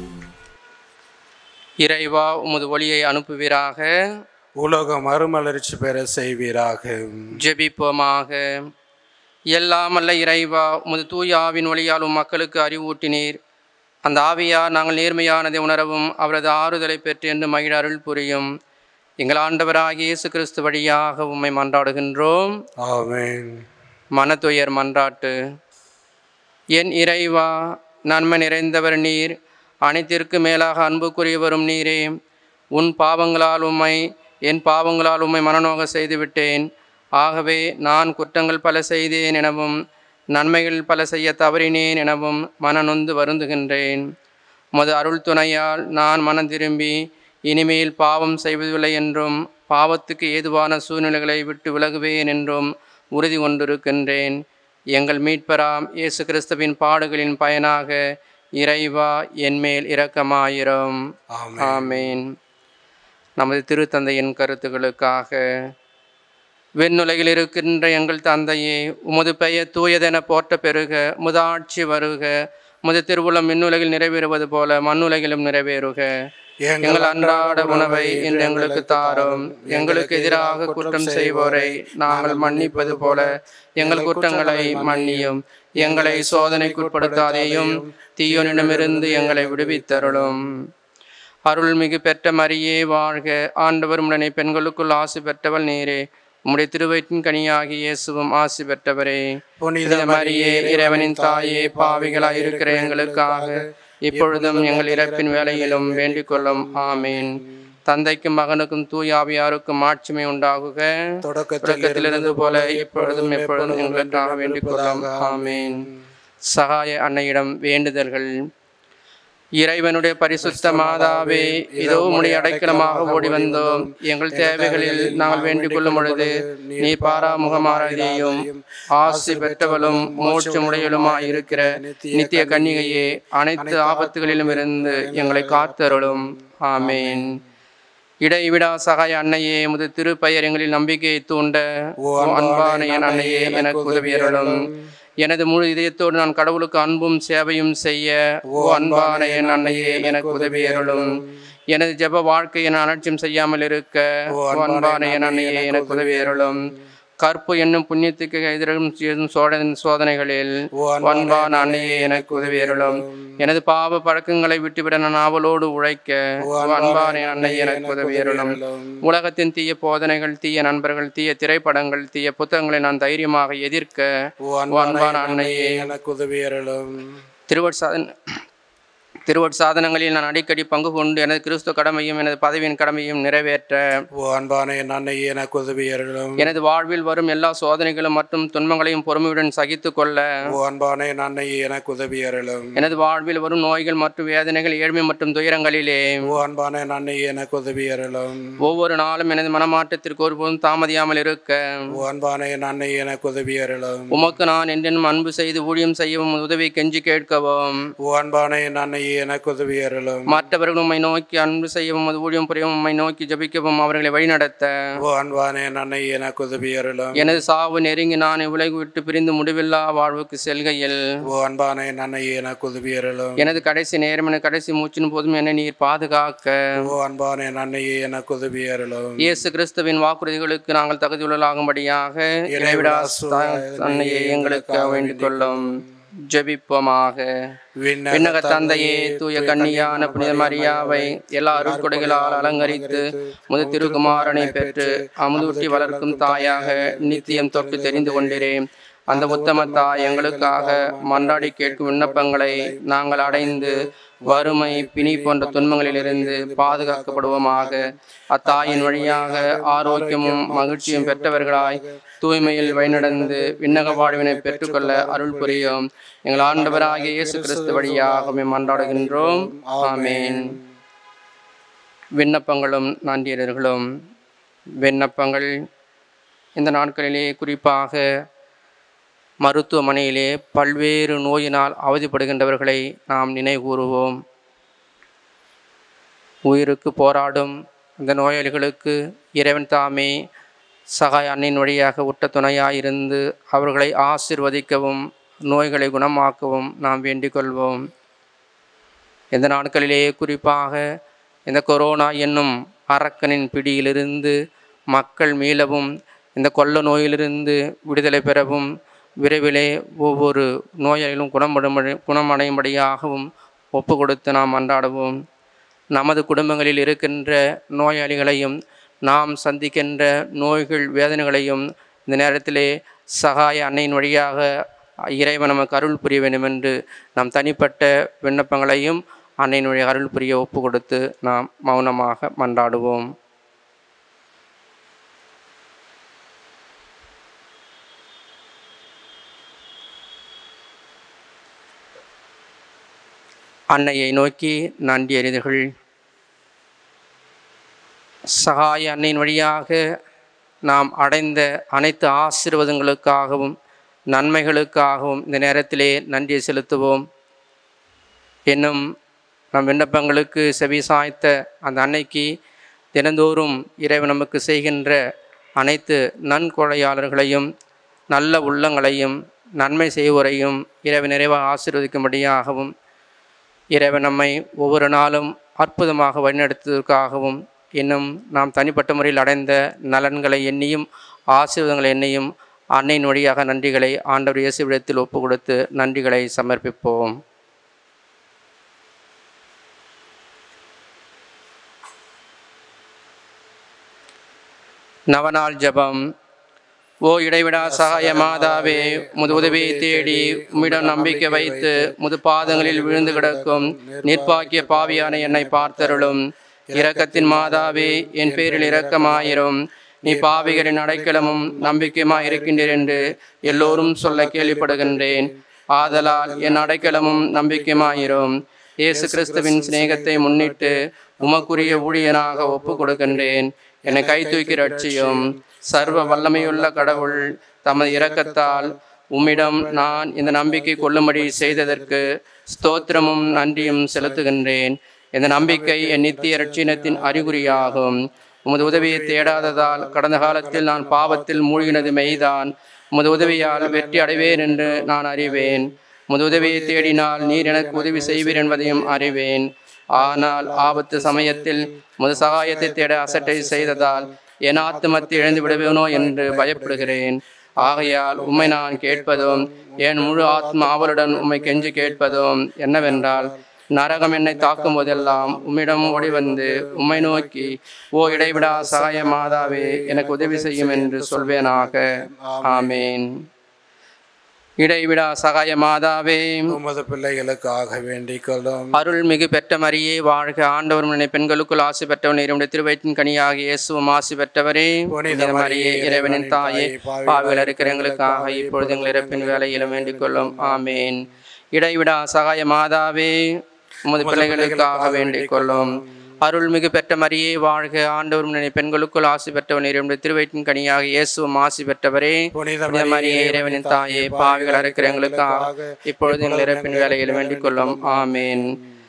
Speaker 4: இறைவா உமது ஒளியை அனுப்புவீராக
Speaker 3: உலகம் அருமலர்ச்சி பெற செய்வீராக
Speaker 4: ஜெபிப்போமாக எல்லாமல்ல இறைவா உமது தூய ஆவின் ஒளியால் உம் மக்களுக்கு அறிவூட்டினீர் அந்த ஆவியார் நாங்கள் நேர்மையானதை உணரவும் அவரது ஆறுதலை பெற்று என்று மகிழ அருள் புரியும் எங்கள் ஆண்டவராகிய இயேசு கிறிஸ்து வழியாக உம்மை மன்றாடுகின்றோம்
Speaker 3: ஆமென்
Speaker 4: மனத்துயர் மன்றாட்டு என் இறைவா நன்மை நிறைந்தவர் நீர் அனைத்திற்கு மேலாக அன்புக்குரியவரும் நீரே உன் பாவங்களால் உம்மை என் பாவங்களால் உம்மை மனநோக செய்துவிட்டேன் ஆகவே நான் குற்றங்கள் பல செய்தேன் எனவும் நன்மைகள் பல செய்ய தவறினேன் எனவும் மனநொந்து வருந்துகின்றேன் உமது அருள் துணையால் நான் மனம் திரும்பி இனிமேல் பாவம் செய்வதில்லை என்றும் பாவத்துக்கு ஏதுவான சூழ்நிலைகளை விட்டு விலகுவேன் என்றும் உறுதி கொண்டிருக்கின்றேன் எங்கள் மீட்பராம் இயேசு கிறிஸ்துவின் பாடுகளின் பயனாக இறைவா என்மேல் இரக்கமாயிரும்
Speaker 3: ஆமென்.
Speaker 4: ஆமேன் நமது திருத்தந்தையின் கருத்துக்களுக்காக விண்ணுலகில் இருக்கின்ற எங்கள் தந்தையே உமது பெயர் தூயதென போற்ற பெருக உமது ஆட்சி வருக உமது திருவுளம் விண்ணுலகில் நிறைவேறுவது போல மண்ணுலகிலும் நிறைவேறுக எங்கள் அன்றாட உணவை இன்று எங்களுக்கு தாரும் எங்களுக்கு எதிராக குற்றம் செய்வோரை நாங்கள் மன்னிப்பது போல எங்கள் குற்றங்களை மன்னியும் எங்களை சோதனைக்குட்படுத்தாதேயும் தீயோனிடமிருந்து எங்களை விடுவித்தருளும் அருள்மிகு பெற்ற மரியே வாழ்க ஆண்டவர் உடனே பெண்களுக்குள் ஆசி பெற்றவள் நீரே உம்முடைய திருவயிற்றின் கனியாகி இயேசுவும் ஆசி பெற்றவரே
Speaker 3: புனித
Speaker 4: புனித மரியே இறைவனின் தாயே பாவிகளாய் இருக்கிற எங்களுக்காக இப்பொழுதும் எங்கள் இறப்பின் வேளையிலும் வேண்டிக் கொள்ளும் ஆமீன் தந்தைக்கும் மகனுக்கும் தூயாவியாருக்கும் ஆட்சிமை உண்டாகுக
Speaker 3: தொடக்கத்தில்
Speaker 4: தொடக்கத்திலிருந்து போல இப்பொழுதும் எப்பொழுதும் எங்களுக்காக வேண்டிக் கொள்ளும் ஆமீன் சகாய அன்னையிடம் வேண்டுதல்கள் இறைவனுடைய பரிசுத்த மாதாவே இதோ உம்முடைய அடைக்கலமாக ஓடி வந்தோம் எங்கள் தேவைகளில் நாங்கள் வேண்டிக் கொள்ளும் பொழுது நீ பாராமுகமாரதியும் ஆசி பெற்றவளும் மோட்சமுடையலுமாய் இருக்கிற நித்திய கன்னிகையே அனைத்து ஆபத்துகளிலும் இருந்து எங்களை காத்தருளும் ஆமேன் இடைவிடா சகாய அன்னையே முது திருப்பெயர் எங்களில் நம்பிக்கையை தூண்ட ஓ அன்பான என் அன்னையே எனக்கு உதவியருளும் எனது முழு இதயத்தோடு நான் கடவுளுக்கு அன்பும் சேவையும் செய்ய ஓ அன்பான என் அன்னையே எனக்கு உதவியருளும் எனது ஜெப வாழ்க்கையை நான் அலட்சியம் செய்யாமல் இருக்க ஓ அன்பான என் அன்னையே எனக்கு உதவியருளும் கற்பு என்னும் புண்ணியத்துக்கு எதிரும் செய்யும் சோதனை சோதனைகளில் ஓ அன்பான அன்னையே எனக்கு உதவியருளும் எனது பாவ பழக்கங்களை விட்டுவிட நான் ஆவலோடு உழைக்க ஓ அன்பான என் அன்னையே எனக்கு உதவியருளும் உலகத்தின் தீய போதனைகள் தீய நண்பர்கள் தீய திரைப்படங்கள் தீய புத்தகங்களை நான் தைரியமாக எதிர்க்க ஓ அன்பான அன்னையே
Speaker 3: எனக்கு உதவியருளும்
Speaker 4: திருவட்சாதன் திருவட்சாதனங்களில் நான் அடிக்கடி பங்கு கொண்டு எனது கிறிஸ்துவ கடமையும் எனது பதவியின் கடமையும் நிறைவேற்ற
Speaker 3: ஓ அன்பான என் அன்னையே எனக்கு உதவியருளும்
Speaker 4: எனது வாழ்வில் வரும் எல்லா சோதனைகளும் மற்றும் துன்பங்களையும் பொறுமையுடன் சகித்து கொள்ள
Speaker 3: ஓ அன்பான என் அன்னையே எனக்கு உதவியருளும்
Speaker 4: எனது வாழ்வில் வரும் நோய்கள் மற்றும் வேதனைகள் ஏழ்மை மற்றும் துயரங்களிலே
Speaker 3: ஓ அன்பான என் அன்னையே எனக்கு உதவியருளும்
Speaker 4: ஒவ்வொரு நாளும் எனது மனமாற்றத்திற்கு ஒருபோதும் தாமதியாமல் இருக்க
Speaker 3: ஓ அன்பான என் அன்னையே எனக்கு உதவியருளும்
Speaker 4: உமக்கு நான் என்றென்னும் அன்பு செய்து ஊழியம் செய்யவும் உதவி கெஞ்சி கேட்கவும்
Speaker 3: ஓ அன்பான என் அன்னையே எனக்கு உதவியருளும்
Speaker 4: மற்றவர்கள் உம்மை நோக்கி அன்பு செய்யவும் அது ஊழியம் புரியவும் உம்மை நோக்கி ஜபிக்கவும் அவர்களை வழிநடத்த
Speaker 3: ஓ அன்பான என் அன்னையே எனக்கு உதவியருளும்
Speaker 4: எனது சாவு நெருங்கி நான் உலகு விட்டு பிரிந்து முடிவில்லா வாழ்வுக்கு செல்கையில்
Speaker 3: ஓ அன்பான என் அன்னையே எனக்கு உதவியருளும்
Speaker 4: எனது கடைசி நேரம் என கடைசி மூச்சின் போதும் என்னை நீர் பாதுகாக்க
Speaker 3: ஓ அன்பான என் அன்னையே எனக்கு உதவியருளும்
Speaker 4: இயேசு கிறிஸ்துவின் வாக்குறுதிகளுக்கு நாங்கள் தகுதியுள்ளலாகும்படியாக இறைவிடா அன்னையை எங்களுக்கு வேண்டிக் கொள்ளும் ஜெபிப்போமாக விண்ணக தந்தையே தூய கன்னியான புனித மரியாவை எல்லா அருட்கொடைகளால் அலங்கரித்து முது திருக்குமாரனை பெற்று அமுதூட்டி வளர்க்கும் தாயாக நித்தியம் தொட்டு தெரிந்து கொண்டிரேன் அந்த உத்தம தாய் எங்களுக்காக மன்றாடி கேட்கும் விண்ணப்பங்களை நாங்கள் அடைந்து வறுமை பிணி போன்ற துன்பங்களிலிருந்து பாதுகாக்கப்படுவோமாக அத்தாயின் வழியாக ஆரோக்கியமும் மகிழ்ச்சியும் பெற்றவர்களாய் தூய்மையில் வழிநடந்து விண்ணக வாழ்வினை பெற்றுக்கொள்ள அருள் புரியும் எங்கள் ஆண்டவராகிய இயேசு கிறிஸ்து வழியாக மன்றாடுகின்றோம் ஆமேன் விண்ணப்பங்களும் நன்றியர்களும் விண்ணப்பங்கள் இந்த நாட்களிலே குறிப்பாக மருத்துவமனையிலே பல்வேறு நோயினால் அவதிப்படுகின்றவர்களை நாம் நினைவுகூறுவோம் உயிருக்கு போராடும் இந்த நோயாளிகளுக்கு இறைவன் தாமே சகாய அன்னின் வழியாக உட்ட துணையாயிருந்து அவர்களை ஆசிர்வதிக்கவும் நோய்களை குணமாக்கவும் நாம் வேண்டிக் கொள்வோம் இந்த நாட்களிலே குறிப்பாக இந்த கொரோனா என்னும் அரக்கனின் பிடியிலிருந்து மக்கள் மீளவும் இந்த கொள்ள நோயிலிருந்து விடுதலை பெறவும் விரைவிலே ஒவ்வொரு நோயாளிகளும் குணமடை குணமடையும்படியாகவும் ஒப்பு கொடுத்து நாம் அன்றாடுவோம் நமது குடும்பங்களில் இருக்கின்ற நோயாளிகளையும் நாம் சந்திக்கின்ற நோய்கள் வேதனைகளையும் இந்த நேரத்திலே சகாய அன்னையின் வழியாக இறைவன் நமக்கு அருள் புரிய வேண்டும் என்று நாம் தனிப்பட்ட விண்ணப்பங்களையும் அன்னையின் வழியாக அருள் புரிய ஒப்பு கொடுத்து நாம் மௌனமாக மன்றாடுவோம் அன்னையை நோக்கி நன்றி அறிதல்கள் சகாய அன்னையின் வழியாக நாம் அடைந்த அனைத்து ஆசீர்வாதங்களுக்காகவும் நன்மைகளுக்காகவும் இந்த நேரத்திலே நன்றியை செலுத்துவோம் என்னும் நம் விண்ணப்பங்களுக்கு செவி சாய்த்த அந்த அன்னைக்கு தினந்தோறும் இறைவன் நமக்கு செய்கின்ற அனைத்து நன்கொடையாளர்களையும் நல்ல உள்ளங்களையும் நன்மை செய்வோரையும் இறைவன் நிறைவாக ஆசீர்வதிக்கும்படியாகவும் இறைவன் நம்மை ஒவ்வொரு நாளும் அற்புதமாக வழிநடத்துவதற்காகவும் இன்னும் நாம் தனிப்பட்ட முறையில் அடைந்த நலன்களை எண்ணியும் ஆசீர்வாதங்களை எண்ணியும் அன்னையின் வழியாக நன்றிகளை ஆண்டவர் இயேசுவிடத்தில் ஒப்பு கொடுத்து நன்றிகளை சமர்ப்பிப்போம் நவநாள் ஜெபம் ஓ இடைவிடா சகாய மாதாவே முது உதவியை தேடி உம்மிடம் நம்பிக்கை வைத்து முது பாதங்களில் விழுந்து கிடக்கும் நிற்பாக்கிய பாவியான என்னை பார்த்தருளும் இரக்கத்தின் மாதாவே என் பேரில் இரக்கமாயிரும் நீ பாவிகளின் அடைக்கலமும் நம்பிக்கையுமாய் இருக்கின்றீர் என்று எல்லோரும் சொல்ல கேள்விப்படுகின்றேன் ஆதலால் என் அடைக்கலமும் நம்பிக்கையுமாயிரும் இயேசு கிறிஸ்துவின் சிநேகத்தை முன்னிட்டு உமக்குரிய ஊழியனாக ஒப்பு கொடுக்கின்றேன் என்னை கை தூக்கி ரட்சியும் சர்வ வல்லமையுள்ள கடவுள் தமது இரக்கத்தால் உம்மிடம் நான் இந்த நம்பிக்கை கொள்ளும்படி செய்ததற்கு ஸ்தோத்திரமும் நன்றியும் செலுத்துகின்றேன் இந்த நம்பிக்கை என் நித்திய ரட்சினத்தின் அறிகுறியாகும் உமது உதவியை தேடாததால் கடந்த காலத்தில் நான் பாவத்தில் மூழ்கினது மெய்தான் உமது உதவியால் வெற்றி அடைவேன் என்று நான் அறிவேன் உமது உதவியை தேடினால் நீர் எனக்கு உதவி செய்வீர் என்பதையும் அறிவேன் ஆனால் ஆபத்து சமயத்தில் முது சகாயத்தை தேட அசட்டை செய்ததால் என் ஆத்துமத்தை இழந்து விடுவேனோ என்று பயப்படுகிறேன் ஆகையால் உம்மை நான் கேட்பதும் என் முழு ஆத்ம ஆவலுடன் உம்மை கெஞ்சி கேட்பதும் என்னவென்றால் நரகம் என்னை தாக்கும் போதெல்லாம் உம்மிடம் ஓடி வந்து உம்மை நோக்கி ஓ இடைவிடா சகாய மாதாவே எனக்கு உதவி செய்யும் என்று சொல்வேனாக ஆமேன் இடைவிடா சகாய மாதாவே
Speaker 3: உமது பிள்ளைகளுக்காக வேண்டிக் கொள்ளும்
Speaker 4: அருள்மிகு பெற்ற மரியே வாழ்க ஆண்டவர் முன்னை பெண்களுக்குள் ஆசி பெற்றவன் இரண்டு திருவயிற்றின் கனியாக இயேசுவும் ஆசி பெற்றவரே புனித மரியே இறைவனின் தாயே பாவிகள் இருக்கிற எங்களுக்காக இப்பொழுது எங்கள் இறப்பின் வேலையிலும் வேண்டிக் கொள்ளும் ஆமேன் இடைவிடா சகாய மாதாவே உமது பிள்ளைகளுக்காக வேண்டிக் கொள்ளும் அருள்மிகு பெற்ற மரியே வாழ்க ஆண்டவர் முன்னை பெண்களுக்குள் ஆசி பெற்றவன் இரண்டு திருவயிற்றின் கனியாக இயேசுவும் ஆசி பெற்றவரே
Speaker 3: புனித
Speaker 4: புனித மரியே இறைவனின் தாயே பாவிகள் இருக்கிற எங்களுக்காக இப்பொழுது எங்கள் இறப்பின் வேலையில் வேண்டிக் கொள்ளும் ஆமேன்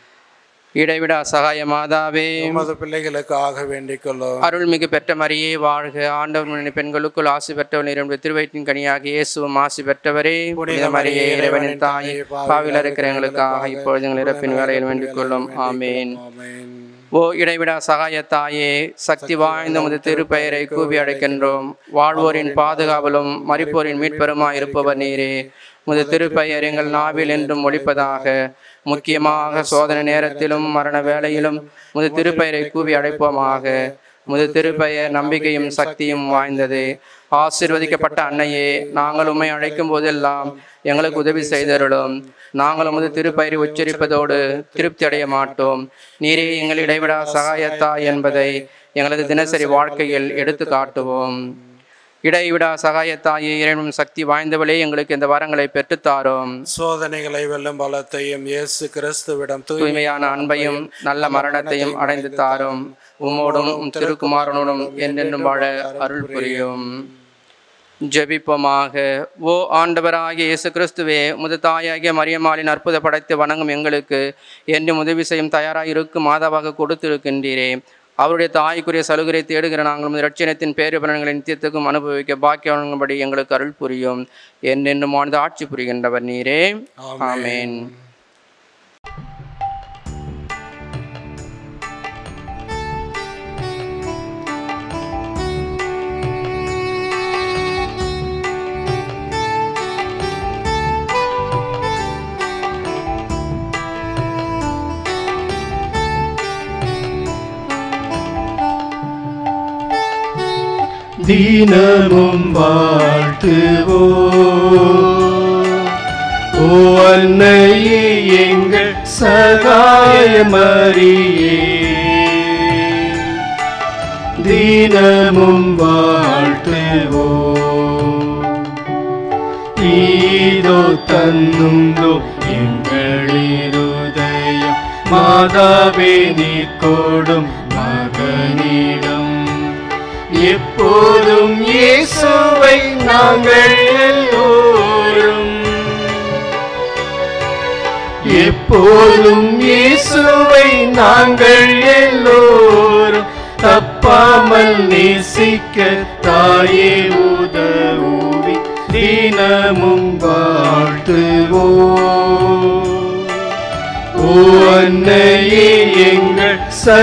Speaker 4: இடைவிடா சகாய மாதாவே
Speaker 3: உமது பிள்ளைகளுக்காக வேண்டிக் கொள்ளும்
Speaker 4: அருள்மிகு பெற்ற மரியே வாழ்க ஆண்டவர் முன்னணி பெண்களுக்குள் ஆசி பெற்றவன் இரண்டு திருவயிற்றின் கனியாக இயேசுவும் ஆசி பெற்றவரே புனித மரியே இறைவனின் தாயே பாவிகள் இருக்கிற எங்களுக்காக இப்பொழுது எங்கள் இறப்பின் வேலையில் வேண்டிக் கொள்ளும் ஆமேன்
Speaker 3: ஆமென்.
Speaker 4: ஓ இடைவிடா சகாய தாயே சக்தி வாய்ந்த முது திருப்பெயரை கூவி அடைக்கின்றோம் வாழ்வோரின் பாதுகாவலும் மறிப்போரின் மீட்பெருமாய் இருப்பவர் நீரே முது திருப்பெயர் எங்கள் நாவில் என்றும் ஒழிப்பதாக முக்கியமாக சோதனை நேரத்திலும் மரண வேளையிலும் முது திருப்பெயரை கூவி அடைப்போமாக முது திருப்பெயர் நம்பிக்கையும் சக்தியும் வாய்ந்தது ஆசீர்வதிக்கப்பட்ட அன்னையே நாங்கள் உம்மை அழைக்கும் போதெல்லாம் எங்களுக்கு உதவி செய்தருளும் நாங்கள் உமது திருப்பெயரை உச்சரிப்பதோடு திருப்தி அடைய மாட்டோம் நீரே எங்கள் இடைவிடா சகாயத்தா என்பதை எங்களது தினசரி வாழ்க்கையில் எடுத்து காட்டுவோம் இடைவிடா சகாயத்தாயே இறைவனும் சக்தி வாய்ந்தவளே எங்களுக்கு இந்த வரங்களை பெற்றுத்தாரோம்
Speaker 3: சோதனைகளை வெல்லும் பலத்தையும் இயேசு கிறிஸ்துவிடம் தூய்மை
Speaker 4: தூய்மையான அன்பையும் நல்ல மரணத்தையும் அடைந்து தாரும் உம்மோடும் உம் திருக்குமாரனோடும் என்றென்றும் வாழ அருள் புரியும் ஜெபிப்போமாக ஓ ஆண்டவராகிய இயேசு கிறிஸ்துவே முது தாயாகிய மரியம்மாளின் அற்புத படைத்து வணங்கும் எங்களுக்கு என்று உதவி செய்யும் தயாராக இருக்கும் மாதாவாக கொடுத்திருக்கின்றீரே அவருடைய தாய்க்குரிய சலுகரை தேடுகிற நாங்கள் உமது ரட்சணத்தின் பேருபலன்களை நித்தியத்துக்கும் அனுபவிக்க பாக்கியவன்படி எங்களுக்கு அருள் புரியும் என்றென்றும் வாழ்ந்து ஆட்சி புரிகின்றவர் நீரே ஆமென்
Speaker 2: தினமும் வாழ்த்துவோ ஓ அன்னையே எங்கள் சகாயமரியே தினமும் வாழ்த்துவோ ஈதோ தந்துந்தோ எங்களிருதயம் மாதாவே நீ கொடும் மகனிடம் எப்போதும் இயேசுவை நாங்கள் எல்லோரும் எப்போதும் இயேசுவை நாங்கள் எல்லோரும் தப்பாமல் நேசிக்க தாயே உதவி தினமும் வாழ்த்துவோம் ஓ அன்னையே எங்கள்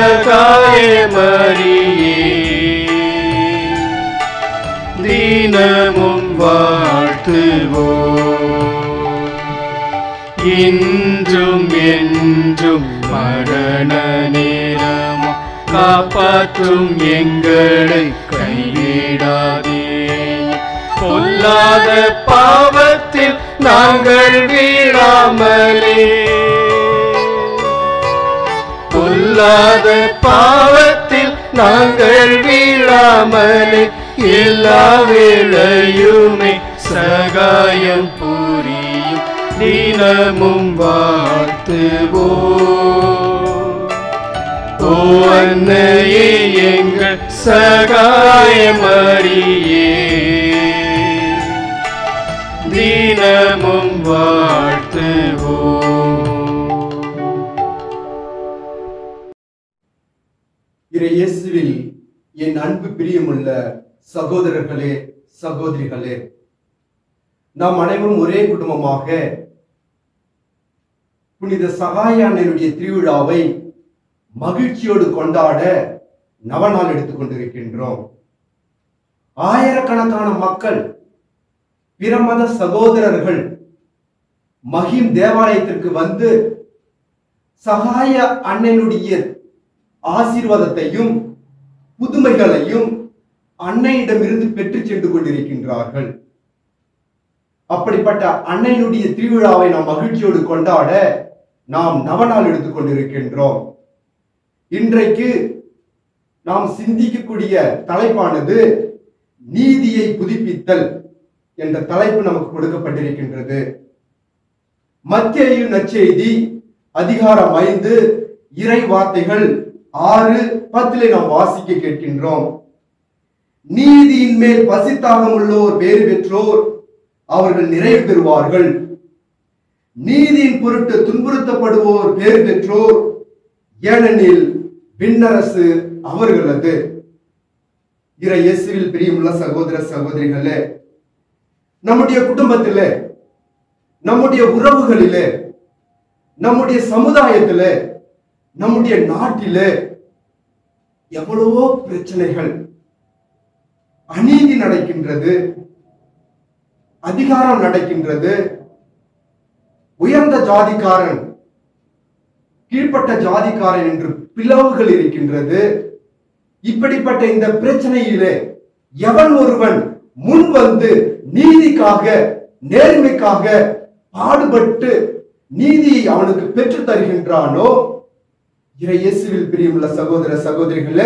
Speaker 2: சகாயமரியே தினமும் வாழ்த்துவோம் இன்றும் என்றும் மரண நேரமும் காப்பாற்றும் எங்களை கைவிடாதே பொல்லாத பாவத்தில் நாங்கள் வீழாமலே பொல்லாத பாவத்தில் நாங்கள் வீழாமலே எல்லா வேளையுமே சகாயம் புரியும் தினமும் வாழ்த்துவோ ஓ அன்னையே எங்கள் சகாயமரியே தினமும் வாழ்த்துவோ
Speaker 8: இறை இயேசுவில் என் அன்பு பிரியமுள்ள சகோதரர்களே சகோதரிகளே நாம் அனைவரும் ஒரே குடும்பமாக புனித சகாய அன்னையுடைய திருவிழாவை மகிழ்ச்சியோடு கொண்டாட நவநாள் எடுத்துக் கொண்டிருக்கின்றோம் ஆயிரக்கணக்கான மக்கள் பிற மத சகோதரர்கள் மகிம் தேவாலயத்திற்கு வந்து சகாய அன்னையினுடைய ஆசீர்வாதத்தையும் புதுமைகளையும் அன்னையிடமிருந்து பெற்று சென்று கொண்டிருக்கின்றார்கள் அப்படிப்பட்ட அன்னையினுடைய திருவிழாவை நாம் மகிழ்ச்சியோடு கொண்டாட நாம் நவநாள் எடுத்துக் கொண்டிருக்கின்றோம் இன்றைக்கு நாம் சிந்திக்கக்கூடிய தலைப்பானது நீதியை புதுப்பித்தல் என்ற தலைப்பு நமக்கு கொடுக்கப்பட்டிருக்கின்றது மத்திய நற்செய்தி அதிகாரம் ஐந்து இறை வார்த்தைகள் ஆறு பத்திலே நாம் வாசிக்க கேட்கின்றோம் நீதியின் மேல் பசித்தாகம் உள்ளோர் பேறு பெற்றோர் அவர்கள் நிறைவு பெறுவார்கள் நீதியின் பொருட்டு துன்புறுத்தப்படுவோர் பேறு பெற்றோர் ஏனெனில் விண்ணரசு அவர்களது இறை இயேசுவில் பிரியமுள்ள சகோதர சகோதரிகளே நம்முடைய குடும்பத்திலே நம்முடைய உறவுகளிலே நம்முடைய சமுதாயத்திலே நம்முடைய நாட்டிலே எவ்வளவோ பிரச்சனைகள் அநீதி நடக்கின்றது அதிகாரம் நடக்கின்றது உயர்ந்த ஜாதிக்காரன் கீழ்ப்பட்ட ஜாதிக்காரன் என்று பிளவுகள் இருக்கின்றது இப்படிப்பட்ட இந்த பிரச்சனையிலே எவன் ஒருவன் முன் வந்து நீதிக்காக நேர்மைக்காக பாடுபட்டு நீதியை அவனுக்கு பெற்று தருகின்றானோ இறை இயேசுவில் பிரியமுள்ள சகோதர சகோதரிகளே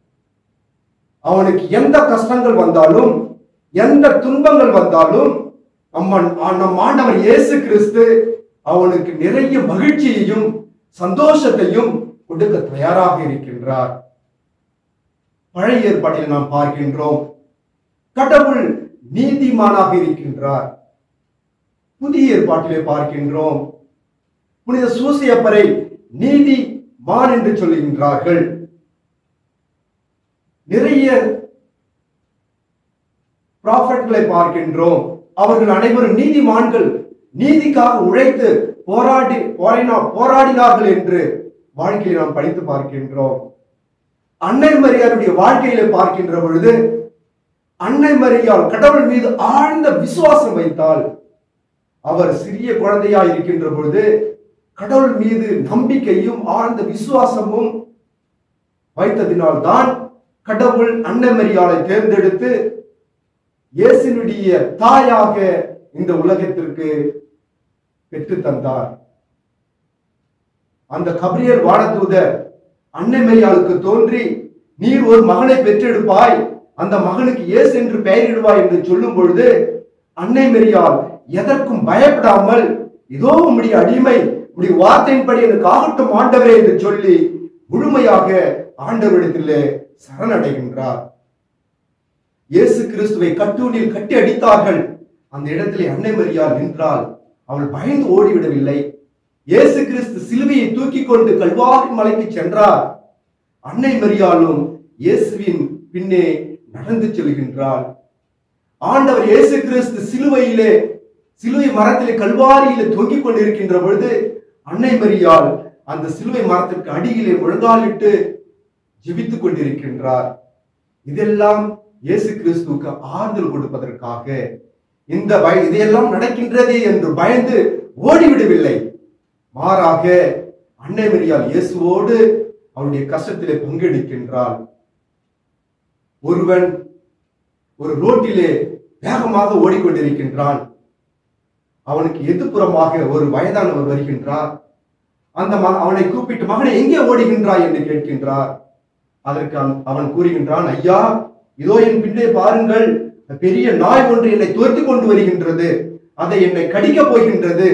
Speaker 8: அவனுக்கு எந்த கஷ்டங்கள் வந்தாலும் எந்த துன்பங்கள் வந்தாலும் நம்மன் நம் ஆண்டவர் இயேசு கிறிஸ்து அவனுக்கு நிறைய மகிழ்ச்சியையும் சந்தோஷத்தையும் கொடுக்க தயாராக இருக்கின்றார் பழைய ஏற்பாட்டில் நாம் பார்க்கின்றோம் கடவுள் நீதிமானாக இருக்கின்றார் புதிய ஏற்பாட்டிலே பார்க்கின்றோம் புனித சூசியப்பரை நீதி மான் என்று சொல்லுகின்றார்கள் நிறைய ப்ராஃபட்களை பார்க்கின்றோம் அவர்கள் அனைவரும் நீதிமான்கள் நீதிக்காக உழைத்து போராடி போராடினா போராடினார்கள் என்று வாழ்க்கையை நாம் படித்து பார்க்கின்றோம் அன்னை மரியாளுடைய வாழ்க்கையில பார்க்கின்ற பொழுது அன்னை மரியாள் கடவுள் மீது ஆழ்ந்த விசுவாசம் வைத்தால் அவர் சிறிய குழந்தையா இருக்கின்ற பொழுது கடவுள் மீது நம்பிக்கையும் ஆழ்ந்த விசுவாசமும் வைத்ததினால் தான் கடவுள் அன்னை மரியாளை தேர்ந்தெடுத்து இயேசுனுடைய தாயாக இந்த உலகத்திற்கு பெற்று தந்தார் அந்த கபிரியல் வானதூதர் அன்னை மரியாளுக்கு தோன்றி நீர் ஒரு மகனை பெற்றெடுப்பாய் அந்த மகனுக்கு இயேசு என்று பெயரிடுவாய் என்று சொல்லும் பொழுது அன்னை மரியாள் எதற்கும் பயப்படாமல் இதோ உம்முடைய அடிமை உடைய வார்த்தையின்படி எனக்கு ஆகட்டும் ஆண்டவரே என்று சொல்லி முழுமையாக ஆண்டவரிடத்திலே சரணடைகின்றார் இயேசு கிறிஸ்துவை கட்டூனில் கட்டி அடித்தார்கள் அந்த இடத்திலே அன்னை மரியாள் நின்றாள் அவள் பயந்து ஓடிவிடவில்லை இயேசு கிறிஸ்து சிலுவையை தூக்கி கொண்டு கல்வாரி மலைக்கு சென்றார் அன்னை மரியாளும் இயேசுவின் பின்னே நடந்து செல்கின்றாள் ஆண்டவர் இயேசு கிறிஸ்து சிலுவையிலே சிலுவை மரத்திலே கல்வாரியிலே தொங்கிக் கொண்டிருக்கின்ற பொழுது அன்னை மரியாள் அந்த சிலுவை மரத்திற்கு அடியிலே முழங்காலிட்டு ஜெபித்துக் கொண்டிருக்கின்றார் இதெல்லாம் இயேசு கிறிஸ்துவுக்கு ஆறுதல் கொடுப்பதற்காக இந்த பய இதையெல்லாம் நடக்கின்றதே என்று பயந்து ஓடிவிடவில்லை மாறாக அன்னை மரியாள் இயேசுவோடு அவருடைய கஷ்டத்திலே பங்கெடுக்கின்றாள் ஒருவன் ஒரு ரோட்டிலே வேகமாக ஓடிக்கொண்டிருக்கின்றான் அவனுக்கு எதிர்ப்புறமாக ஒரு வயதானவர் வருகின்றார் அந்த ம- அவனை கூப்பிட்டு மகனை எங்கே ஓடுகின்றாய் என்று கேட்கின்றார் அதற்கு அவன்- அவன் கூறுகின்றான் ஐயா இதோ என் பின்னே பாருங்கள் பெரிய நாய் ஒன்று என்னை துரத்தி கொண்டு வருகின்றது அதை என்னை கடிக்கப் போகின்றது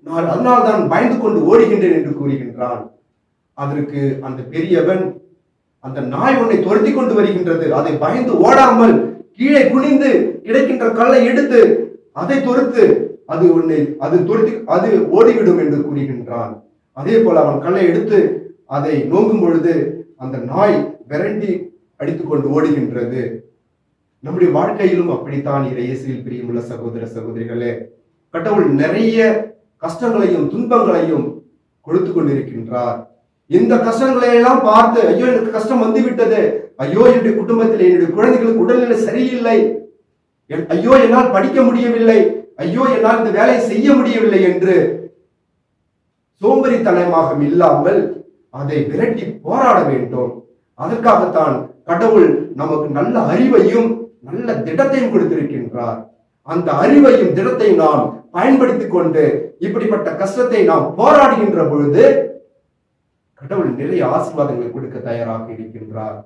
Speaker 8: நான் அதனால் தான் பயந்து கொண்டு ஓடுகின்றேன் என்று கூறுகின்றான் அதற்கு அந்த பெரியவன் அந்த நாய் உன்னை துரத்தி கொண்டு வருகின்றது அதை பயந்து ஓடாமல் கீழே குனிந்து கிடைக்கின்ற கல்லை எடுத்து அதை துரத்து அது உன்னை அது துரத்தி அது ஓடிவிடும் என்று கூறுகின்றான் அதே போல அவன் கல்லை எடுத்து அதை நோங்கும் பொழுது அந்த நாய் விரண்டி அடித்துக்கொண்டு ஓடுகின்றது நம்முடைய வாழ்க்கையிலும் அப்படித்தான் இறை இயேசுவில் பிரியமுள்ள சகோதர சகோதரிகளே கடவுள் நிறைய கஷ்டங்களையும் துன்பங்களையும் கொடுத்து கொண்டிருக்கின்றார் இந்த கஷ்டங்களை எல்லாம் பார்த்து ஐயோ எனக்கு கஷ்டம் வந்து விட்டது ஐயோ என்னுடைய குடும்பத்தில் என்னுடைய குழந்தைகளுக்கு உடல்நிலை சரியில்லை என்- ஐயோ என்னால் படிக்க முடியவில்லை ஐயோ என்னால் இந்த வேலையை செய்ய முடியவில்லை என்று சோம்பேறித்தனமாக இல்லாமல் அதை விரட்டி போராட வேண்டும் அதற்காகத்தான் கடவுள் நமக்கு நல்ல அறிவையும் நல்ல திடத்தையும் கொடுத்திருக்கின்றார் அந்த அறிவையும் திடத்தையும் நாம் பயன்படுத்திக் கொண்டு இப்படிப்பட்ட கஷ்டத்தை நாம் போராடுகின்ற பொழுது கடவுள் நிறைய ஆசீர்வாதங்களை கொடுக்க தயாராக இருக்கின்றார்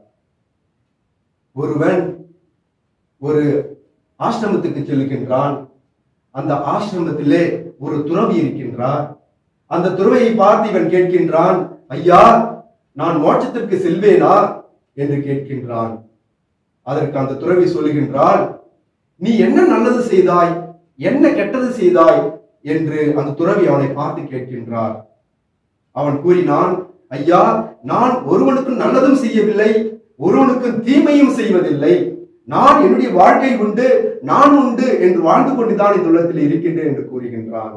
Speaker 8: ஒருவன் ஒரு ஆசிரமத்துக்கு செல்கின்றான் அந்த ஆசிரமத்திலே ஒரு துறவி இருக்கின்றார் அந்த துறவியை பார்த்து இவன் கேட்கின்றான் ஐயா நான் மோட்சத்திற்கு செல்வேனா என்று கேட்கின்றான் அதற்கு அந்த துறவி சொல்லுகின்றாள் நீ என்ன நல்லது செய்தாய் என்ன கெட்டது செய்தாய் என்று அந்த துறவி அவனை பார்த்து கேட்கின்றார் அவன் கூறினான் ஐயா நான் ஒருவனுக்கும் நல்லதும் செய்யவில்லை ஒருவனுக்கும் தீமையும் செய்வதில்லை நான் என்னுடைய வாழ்க்கை உண்டு நான் உண்டு என்று வாழ்ந்து கொண்டுதான் இந்த உலகத்தில் இருக்கின்றேன் என்று கூறுகின்றான்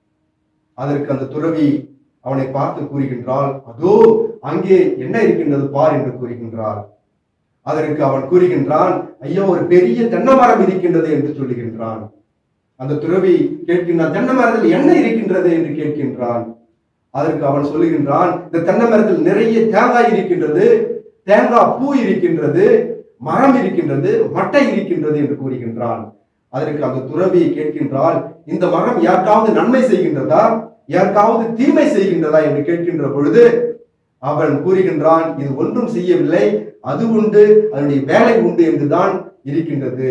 Speaker 8: அதற்கு அந்த துறவி அவனை பார்த்து கூறுகின்றாள் அதோ அங்கே என்ன இருக்கின்றது பார் என்று கூறுகின்றாள் அதற்கு அவன் கூறுகின்றான் ஐயா ஒரு பெரிய தென்னை மரம் இருக்கின்றது என்று சொல்லுகின்றான் அந்த துறவி கேட்கின்றான் தென்னை மரத்தில் என்ன இருக்கின்றது என்று கேட்கின்றான் அதற்கு அவன் சொல்லுகின்றான் இந்த தென்னை மரத்தில் நிறைய தேங்காய் இருக்கின்றது தேங்காய் பூ இருக்கின்றது மரம் இருக்கின்றது மட்டை இருக்கின்றது என்று கூறுகின்றான் அதற்கு அந்த துறவி கேட்கின்றால் இந்த மரம் யாருக்காவது நன்மை செய்கின்றதா யாருக்காவது தீமை செய்கின்றதா என்று கேட்கின்ற பொழுது அவன் கூறுகின்றான் இது ஒன்றும் செய்யவில்லை அது உண்டு அதனுடைய வேலை உண்டு என்றுதான் இருக்கின்றது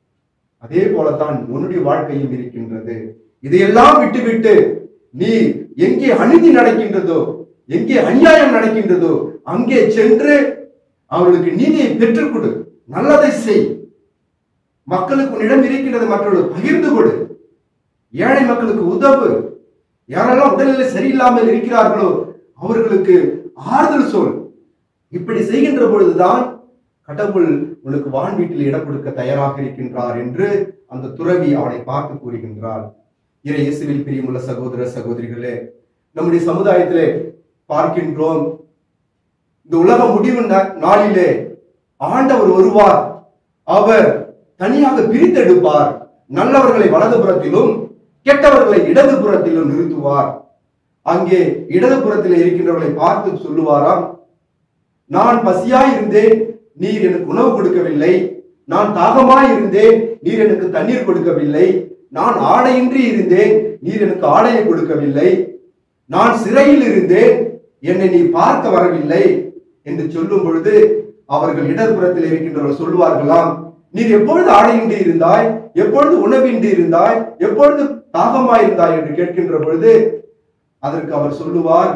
Speaker 8: அதே போலத்தான் உன்னுடைய வாழ்க்கையும் இருக்கின்றது இதையெல்லாம் விட்டுவிட்டு நீ எங்கே அநீதி நடக்கின்றதோ எங்கே அநியாயம் நடக்கின்றதோ அங்கே சென்று அவர்களுக்கு நீதியை பெற்றுக் கொடு நல்லதை செய் மக்களுக்கு உன்னிடம் இருக்கின்றது மற்றவர்களுக்கு பகிர்ந்து கொடு ஏழை மக்களுக்கு உதவு யாரெல்லாம் உடல்நிலை சரியில்லாமல் இருக்கிறார்களோ அவர்களுக்கு ஆறுதல் சொல் இப்படி செய்கின்ற பொழுதுதான் கடவுள் உனக்கு வான் வீட்டில் இடம் கொடுக்க தயாராக இருக்கின்றார் என்று அந்த துறவி அவனை பார்த்து கூறுகின்றார் இறை இயேசுவில் பிரியமுள்ள சகோதர சகோதரிகளே நம்முடைய சமுதாயத்திலே பார்க்கின்றோம் இந்த உலக முடிவு நா- நாளிலே ஆண்டவர் வருவார் அவர் தனியாக பிரித்தெடுப்பார் நல்லவர்களை வலதுபுறத்திலும் கெட்டவர்களை இடதுபுறத்திலும் நிறுத்துவார் அங்கே இடதுபுறத்தில் இருக்கின்றவர்களை பார்த்து சொல்லுவாராம் நான் பசியாய் இருந்தேன் நீர் எனக்கு உணவு கொடுக்கவில்லை நான் தாகமாய் இருந்தேன் நீர் எனக்கு தண்ணீர் கொடுக்கவில்லை நான் ஆடையின்றி இருந்தேன் நீர் எனக்கு ஆடையை கொடுக்கவில்லை நான் சிறையில் இருந்தேன் என்னை நீ பார்க்க வரவில்லை என்று சொல்லும் பொழுது அவர்கள் இடதுபுறத்தில் இருக்கின்றவர்கள் சொல்லுவார்களாம் நீர் எப்பொழுது ஆடையின்றி இருந்தாய் எப்பொழுது உணவின்றி இருந்தாய் எப்பொழுது தாகமாய் இருந்தாய் என்று கேட்கின்ற பொழுது அதற்கு அவர் சொல்லுவார்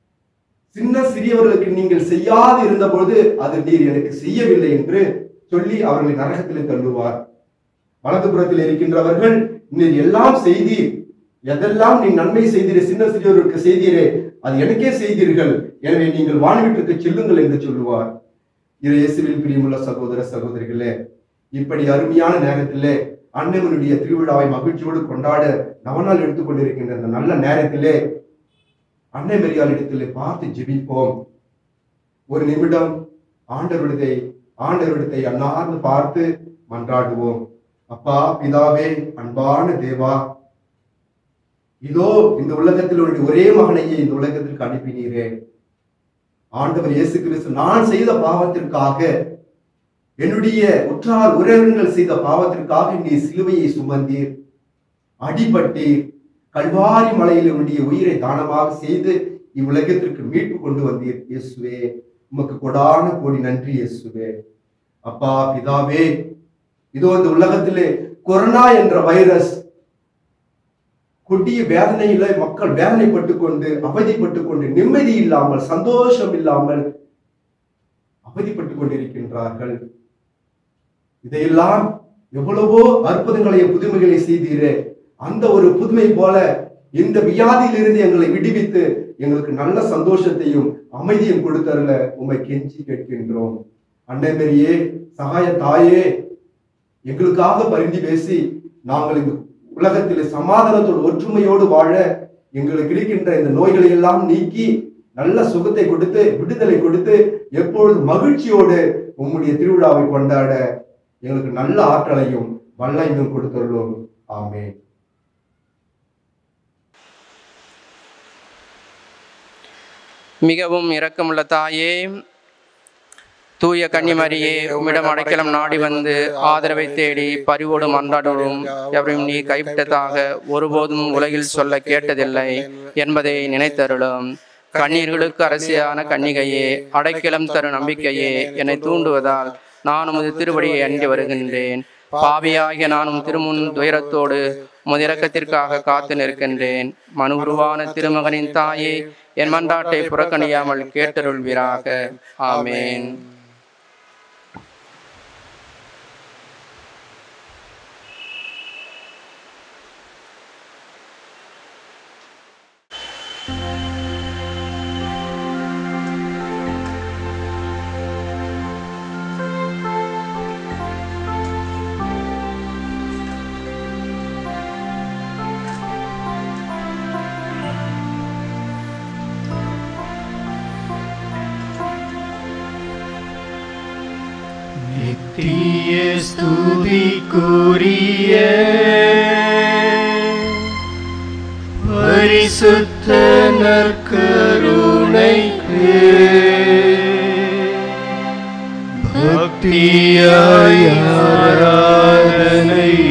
Speaker 8: சின்ன சிறியவர்களுக்கு நீங்கள் செய்யாது இருந்த பொழுது அது நீர் எனக்கு செய்யவில்லை என்று சொல்லி அவர்களை நரகத்திலே தள்ளுவார் வலதுபுறத்தில் இருக்கின்றவர்கள் நீர் எல்லாம் செய்தீர் எதெல்லாம் நீ நன்மை செய்தீரே சின்ன சிறியவர்களுக்கு செய்தீரே அது எனக்கே செய்தீர்கள் எனவே நீங்கள் வான்வீட்டுக்கு செல்லுங்கள் என்று சொல்லுவார் இது இயேசுவில் பிரியமுள்ள சகோதர சகோதரிகளே இப்படி அருமையான நேரத்திலே அண்ணனுடைய திருவிழாவை மகிழ்ச்சியோடு கொண்டாட நவநாள் எடுத்துக்கொண்டிருக்கின்ற இந்த நல்ல நேரத்திலே அன்னை மரியாள் இடத்திலே பார்த்து ஜெபிப்போம் ஒரு நிமிடம் ஆண்டவரிடத்தை ஆண்டவரிடத்தை அன்னார்ந்து பார்த்து மன்றாடுவோம் அப்பா பிதாவே அன்பான தேவா இதோ இந்த உலகத்தில் உன்னுடைய ஒரே மகனையே இந்த உலகத்திற்கு அனுப்பினீரே ஆண்டவர் இயேசு கிறிஸ்து நான் செய்த பாவத்திற்காக என்னுடைய உற்றார் உறவினர்கள் செய்த பாவத்திற்காக நீ சிலுவையை சுமந்தீர் அடிபட்டீர் கல்வாரி மலையில் உன்னுடைய உயிரை தானமாக செய்து இவ்வுலகத்திற்கு மீட்பு கொண்டு வந்தீர் இயேசுவே உமக்கு கொடான கோடி நன்றி இயேசுவே அப்பா பிதாவே இதோ இந்த உலகத்திலே கொரோனா என்ற வைரஸ் கொடிய வேதனையில மக்கள் வேதனைப்பட்டு கொண்டு அவதிப்பட்டு கொண்டு நிம்மதி இல்லாமல் சந்தோஷம் இல்லாமல் அவதிப்பட்டு கொண்டிருக்கின்றார்கள் இதையெல்லாம் எவ்வளவோ அற்புதங்களையும் புதுமைகளை செய்தீரே அந்த ஒரு புதுமை போல இந்த வியாதியிலிருந்து எங்களை விடுவித்து எங்களுக்கு நல்ல சந்தோஷத்தையும் அமைதியும் கொடுத்தருள உம்மை கெஞ்சி கேட்கின்றோம் அன்னை மேரியே சகாய தாயே எங்களுக்காக பரிந்து பேசி நாங்கள் இந்த உலகத்தில் சமாதானத்தோடு ஒற்றுமையோடு வாழ எங்களுக்கு இருக்கின்ற இந்த நோய்களை எல்லாம் நீக்கி நல்ல சுகத்தை கொடுத்து விடுதலை கொடுத்து எப்பொழுது மகிழ்ச்சியோடு உம்முடைய திருவிழாவை கொண்டாட எங்களுக்கு நல்ல ஆற்றலையும் வல்லமையும் கொடுத்துள்ளோம் ஆமென்
Speaker 4: மிகவும் இரக்கமுள்ள தாயே தூய கன்னிமரியே உம்மிடம் அடைக்கலம் நாடி வந்து ஆதரவை தேடி பரிவோடு மன்றாடுவோம் எவரையும் நீ கைவிட்டதாக ஒருபோதும் உலகில் சொல்ல கேட்டதில்லை என்பதை நினைத்தருளும் கண்ணீர்களுக்கு அரசியான கன்னிகையே அடைக்கலம் தரும் நம்பிக்கையே என்னை தூண்டுவதால் நான் உமது திருவடியை அண்டி வருகின்றேன் பாவியாகிய நானும் திருமுன் துயரத்தோடு உமது இரக்கத்திற்காக காத்து நிற்கின்றேன் மனு உருவான திருமகனின் தாயே என் மன்றாட்டை புறக்கணியாமல் கேட்டருள்வீராக ஆமேன்
Speaker 2: நித்திய ஸ்துதிக்குரிய பரிசுத்த நற்கருணைக்கு பக்தியாய் ஆராதனை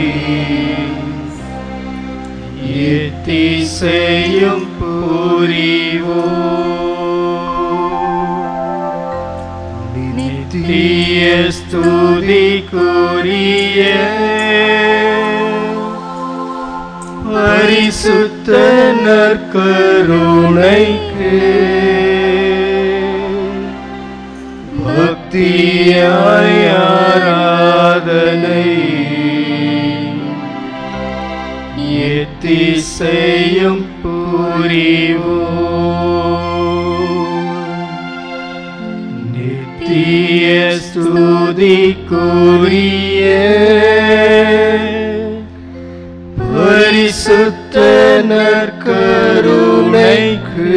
Speaker 2: எத்திசையும் புரிவோம் நித்திய ஸ்துதிக்குரிய பரிசுத்த நற்கருணைக்கு பக்தியாய் ஆராதனை எத்திசையும் புரிவோம் நித்திய ஸ்துதிக்குரிய பரிசுத்த நற்கருணைக்கு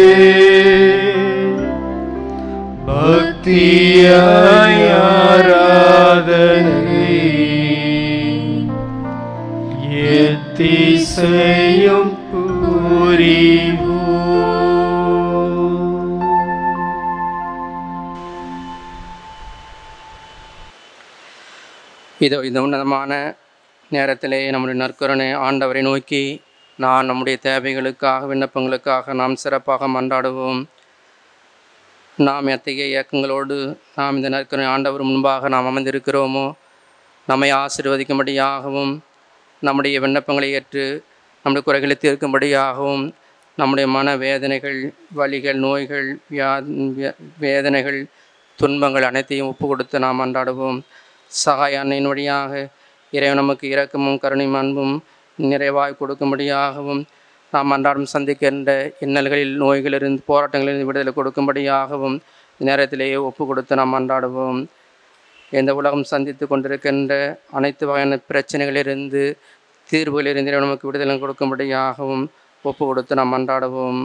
Speaker 2: பக்தியாய் ஆராதனை எத்திசையும் புரிவோம்
Speaker 4: இதோ இந்த உன்னதமான நேரத்திலே நம்முடைய நற்கருணை ஆண்டவரை நோக்கி நான் நம்முடைய தேவைகளுக்காக விண்ணப்பங்களுக்காக நாம் சிறப்பாக மன்றாடுவோம் நாம் எத்தகைய இயக்கங்களோடு நாம் இந்த நற்கருணை ஆண்டவர் முன்பாக நாம் அமர்ந்திருக்கிறோமோ நம்மை ஆசீர்வதிக்கும்படியாகவும் நம்முடைய விண்ணப்பங்களை ஏற்று நம்முடைய குறைகளை தீர்க்கும்படியாகவும் நம்முடைய மன வேதனைகள் வலிகள் நோய்கள் வியா வே- வேதனைகள் துன்பங்கள் அனைத்தையும் ஒப்பு கொடுத்து நாம் அன்றாடுவோம் சகாய அன்னையின் வழியாக இறைவன் நமக்கு இரக்கமும் கருணையும் அன்பும் நிறைவாய் கொடுக்கும்படியாகவும் நாம் அன்றாடம் சந்திக்கின்ற இன்னல்களில் நோய்களிலிருந்து போராட்டங்களிலிருந்து விடுதலை கொடுக்கும்படியாகவும் இந்த நேரத்திலேயே ஒப்பு கொடுத்து நாம் அன்றாடுவோம் இந்த உலகம் சந்தித்து கொண்டிருக்கின்ற அனைத்து வகையான பிரச்சனைகளிலிருந்து தீர்வுகளிலிருந்து இறைவன் நமக்கு விடுதலை கொடுக்கும்படியாகவும் ஒப்பு கொடுத்து நாம் அன்றாடுவோம்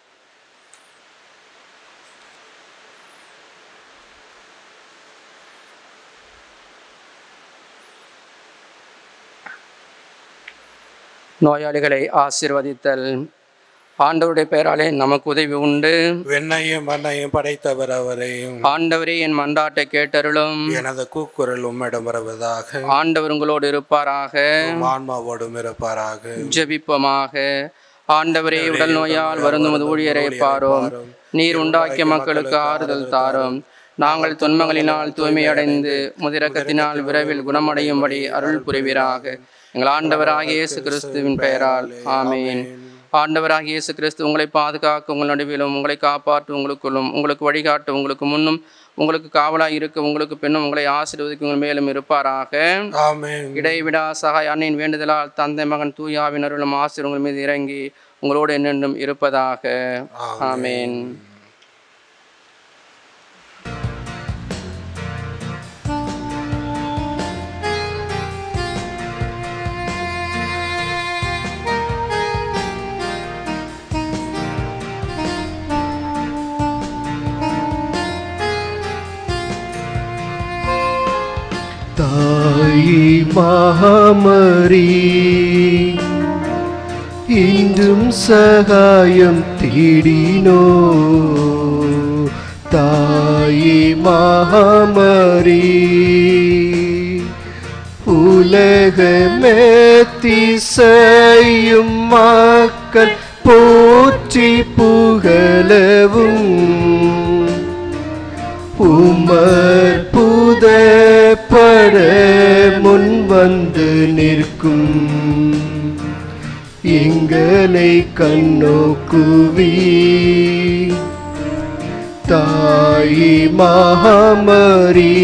Speaker 4: நோயாளிகளை ஆசீர்வதித்தல் ஆண்டவருடைய பெயராலே நமக்கு உதவி உண்டு
Speaker 3: வெண்ணையும் மண்ணையும் படைத்தவர் அவரையும்
Speaker 4: ஆண்டவரே என் மன்றாட்டை கேட்டருளும்
Speaker 3: எனது கூக்குரல் உம்மிடம் வருவதாக
Speaker 4: ஆண்டவர் உங்களோடு இருப்பாராக
Speaker 3: உம் ஆன்மாவோடும் இருப்பாராக
Speaker 4: ஜெபிப்போமாக ஆண்டவரே உடல் நோயால் வருந்துமது ஊழியரை பாரும் நீர் உண்டாக்கிய மக்களுக்கு ஆறுதல் தாரும் நாங்கள் துன்பங்களினால் தூய்மையடைந்து முதிரக்கத்தினால் விரைவில் குணமடையும்படி அருள் புரிவீராக எங்கள் ஆண்டவராகிய இயேசு கிறிஸ்துவின் பெயரால் ஆமேன் ஆண்டவராகிய இயேசு கிறிஸ்து உங்களை பாதுகாக்க உங்கள் நடுவிலும் உங்களை காப்பாற்ற உங்களுக்குள்ளும் உங்களுக்கு வழிகாட்ட உங்களுக்கு முன்னும் உங்களுக்கு காவலாய் இருக்க உங்களுக்கு பின்னும் உங்களை ஆசீர்வதிக்க உங்கள் மேலும் இருப்பாராக
Speaker 3: ஆமென்
Speaker 4: இடைவிடா சகாய் அன்னையின் வேண்டுதலால் தந்தை மகன் தூயாவின் அருளும் ஆசிரியர் உங்கள் மீது இறங்கி உங்களோடு என்னென்றும் இருப்பதாக ஆமேன்
Speaker 2: தாயி மகாமரி இன்றும் சகாயம் தேடினோ தாயி மகாமரி உலகமே திசையும் மக்கள் போற்றி புகழவும் உமர் புதப்பட முன் வந்து நிற்கும் எங்களை கண்ணோக்குவி தாயி மகாமரி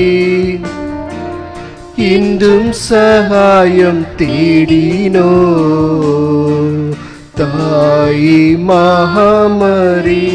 Speaker 2: இன்றும் சகாயம் தேடினோ தாயி மகாமரி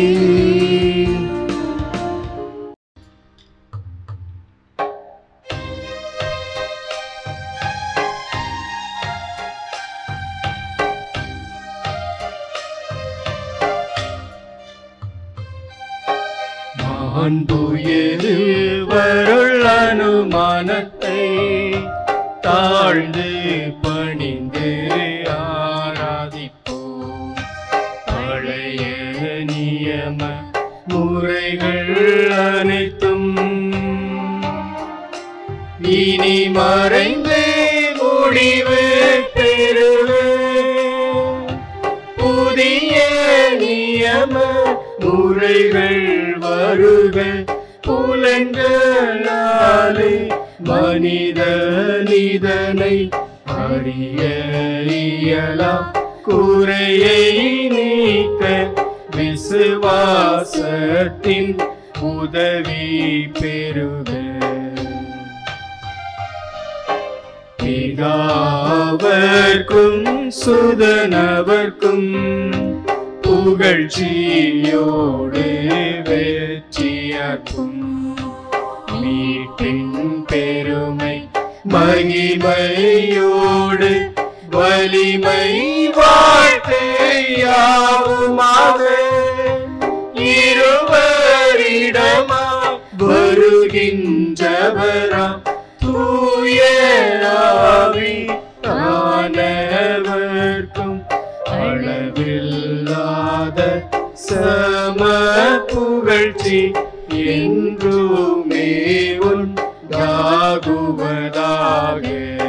Speaker 2: மாண்புயரு வருள் அனுமானத்தை தாழ்ந்து பணிந்து ஆராதிப்போம் பழைய நியம முறைகள் அனைத்தும் இனி மறைந்து முடிவு பெறுவே புதிய நியம முறைகள் வருக புலன்களாலே மனித நிதனை அறிய இயலாம் குறையை நீக்க விசுவாசத்தின் உதவி பெறுக பிதாவர்க்கும் சுதனவர்க்கும் புகழ்ச்சியோடு வெற்றியாக்கும் மீட்டின் பெருமை மகிமையோடு வலிமை வாழ்க்கையாவுமாக இருவரிடமா வருகின்றவராம் தூய ஆவி ஆனவர்க்கும் அளவில்லாத சம புகழ்ச்சி என்றுமே உண்டாகுவதாக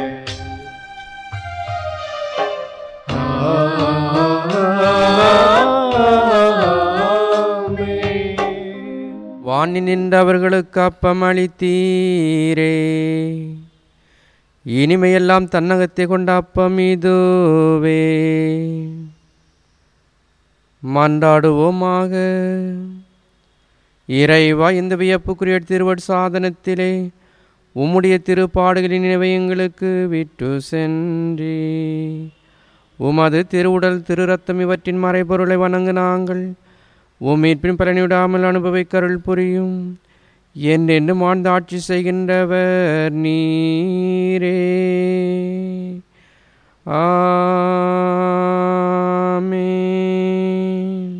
Speaker 2: ஆமென்.
Speaker 4: வாணி நின்றவர்களுக்கு அப்பம் அளித்தீரே இனிமையெல்லாம் தன்னகத்தை கொண்ட அப்பம் இதுவே மன்றாடுவோமாக இறைவா இந்த வியப்புக்குரிய திருவட் சாதனத்திலே உம்முடைய திருப்பாடுகளின் நினைவை எங்களுக்கு விட்டு சென்றி உமது திருவுடல் திரு ரத்தம் இவற்றின் மறைபொருளை வணங்கு நாங்கள் உம் மீட்பின் பலனிவிடாமல் அனுபவிக்கருள் புரியும் என்றென்று மாழ்ந்து ஆட்சி செய்கின்றவர் நீரே ஆமென்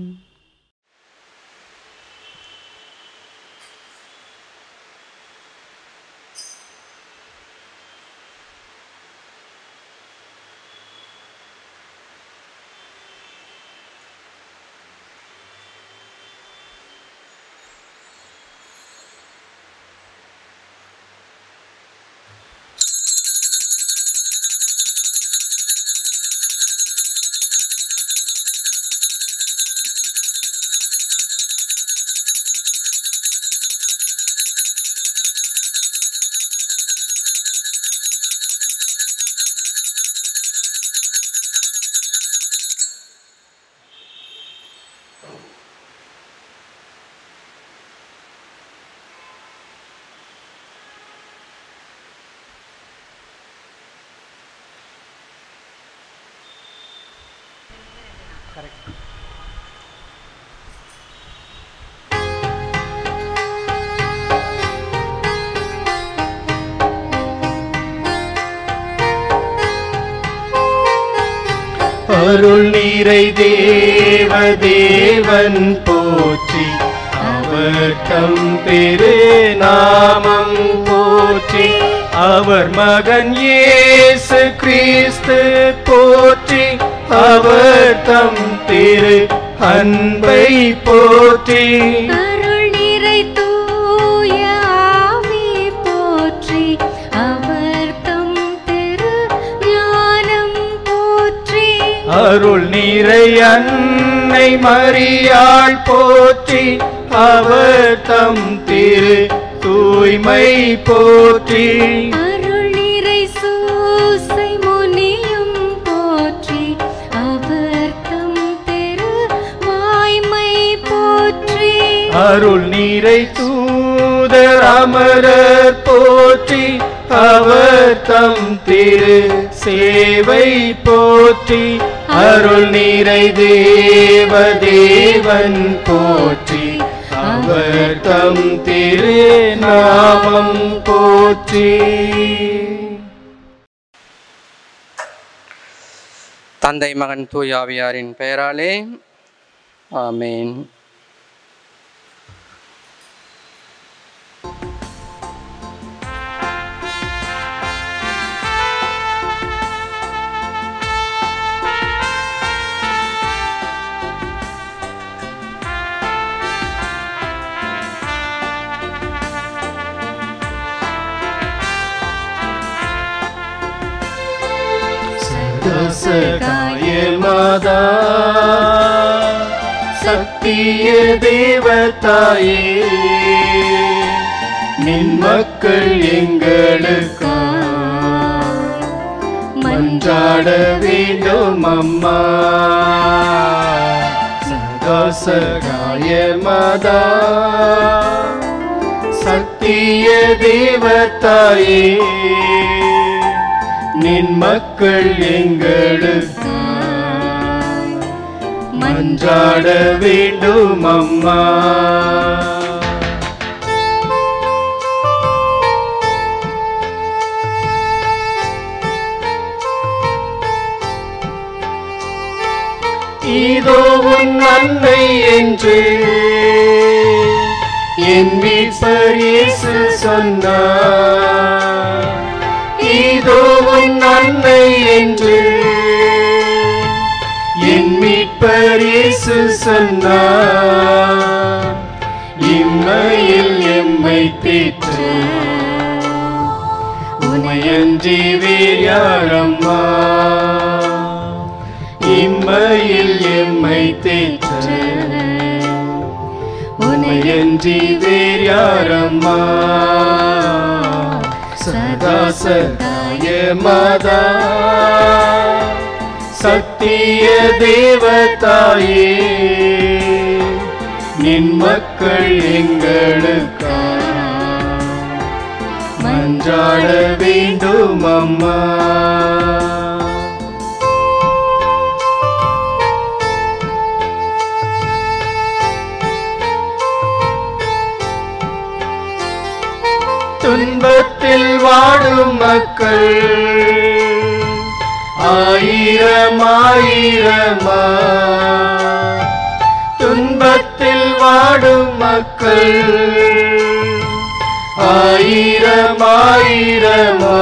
Speaker 2: அருள் நீரை தேவ தேவன் போற்றி அவர் தம் திரு நாமம் போற்றி அவர் மகன் இயேசு கிறிஸ்து போற்றி அவர் தம் திரு அன்பை போற்றி
Speaker 7: அருள் நிறை தூய ஆவி போற்றி அவர் தம் திரு ஞானம் போற்றி
Speaker 2: அருள் நீரை அன்னை மரியாள் போற்றி அவர் தம் திரு தூய்மை போற்றி
Speaker 7: அருள் நிறை சூசை முனியும் போற்றி அவர் தம் திரு வாய்மை போற்றி
Speaker 2: அருள் நீரை தூதர் அமரர் போற்றி அவர் தம் திரு சேவை போற்றி அருள் நீரை தேவ தேவன் போற்றி அவர் தம் திரு நாமம் போற்றி
Speaker 4: தந்தை மகன் தூயாவியாரின் பெயராலே ஆமேன்
Speaker 2: சகாய மாதா சத்திய தேவதாயே நின் மக்கள் எங்களுக்கா மன்றாட வேண்டும் அம்மா சதா சகாய மாதா சத்திய தேவதாயே நின் மக்கள் எங்களுக்கு மன்றாட வேண்டும் அம்மா இதோ உன் அன்னை என்று என் மீட்பர் இயேசு சொன்னார் இதோ உன் அன்னை என்று என் மீட்பர் இயேசு சொன்னார் இம்மையில் எம்மை தேற்ற உமையன்றி வேறு யாரம்மா இம்மையில் எம்மை தேற்ற உமையன்றி வேறு யாரம்மா சதா சதாய மாதா சத்திய தேவதாயே நின் மக்கள் எங்களுக்கா மன்றாட வேண்டும் அம்மா துன்பத்தில் வாடும் மக்கள் ஆயிரம் ஆயிரமா துன்பத்தில் வாடும் மக்கள் ஆயிரம் ஆயிரமா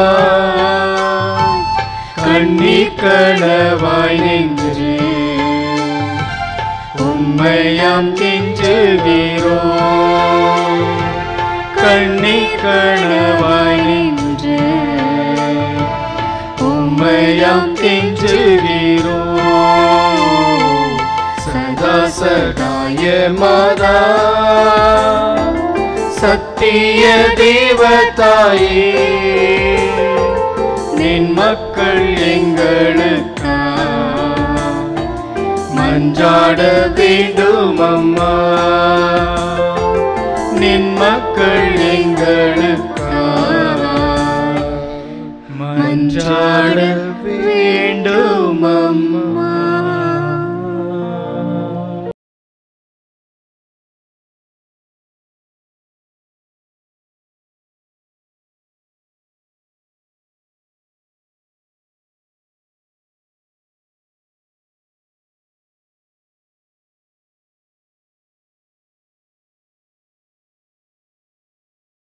Speaker 2: கண்ணீர் கணவாய் நின்று உண்மையாம் கெஞ்சுகிறோ கண்ணி கணவாய் நின்று உண்மையாம் கெஞ்சுகிறோ சதா சகாய மாதா சத்திய தேவதாயே நின் மக்கள் எங்களுக்கா மன்றாட வேண்டும் அம்மா நின் மக்கள் எங்களுக்கா மன்றாட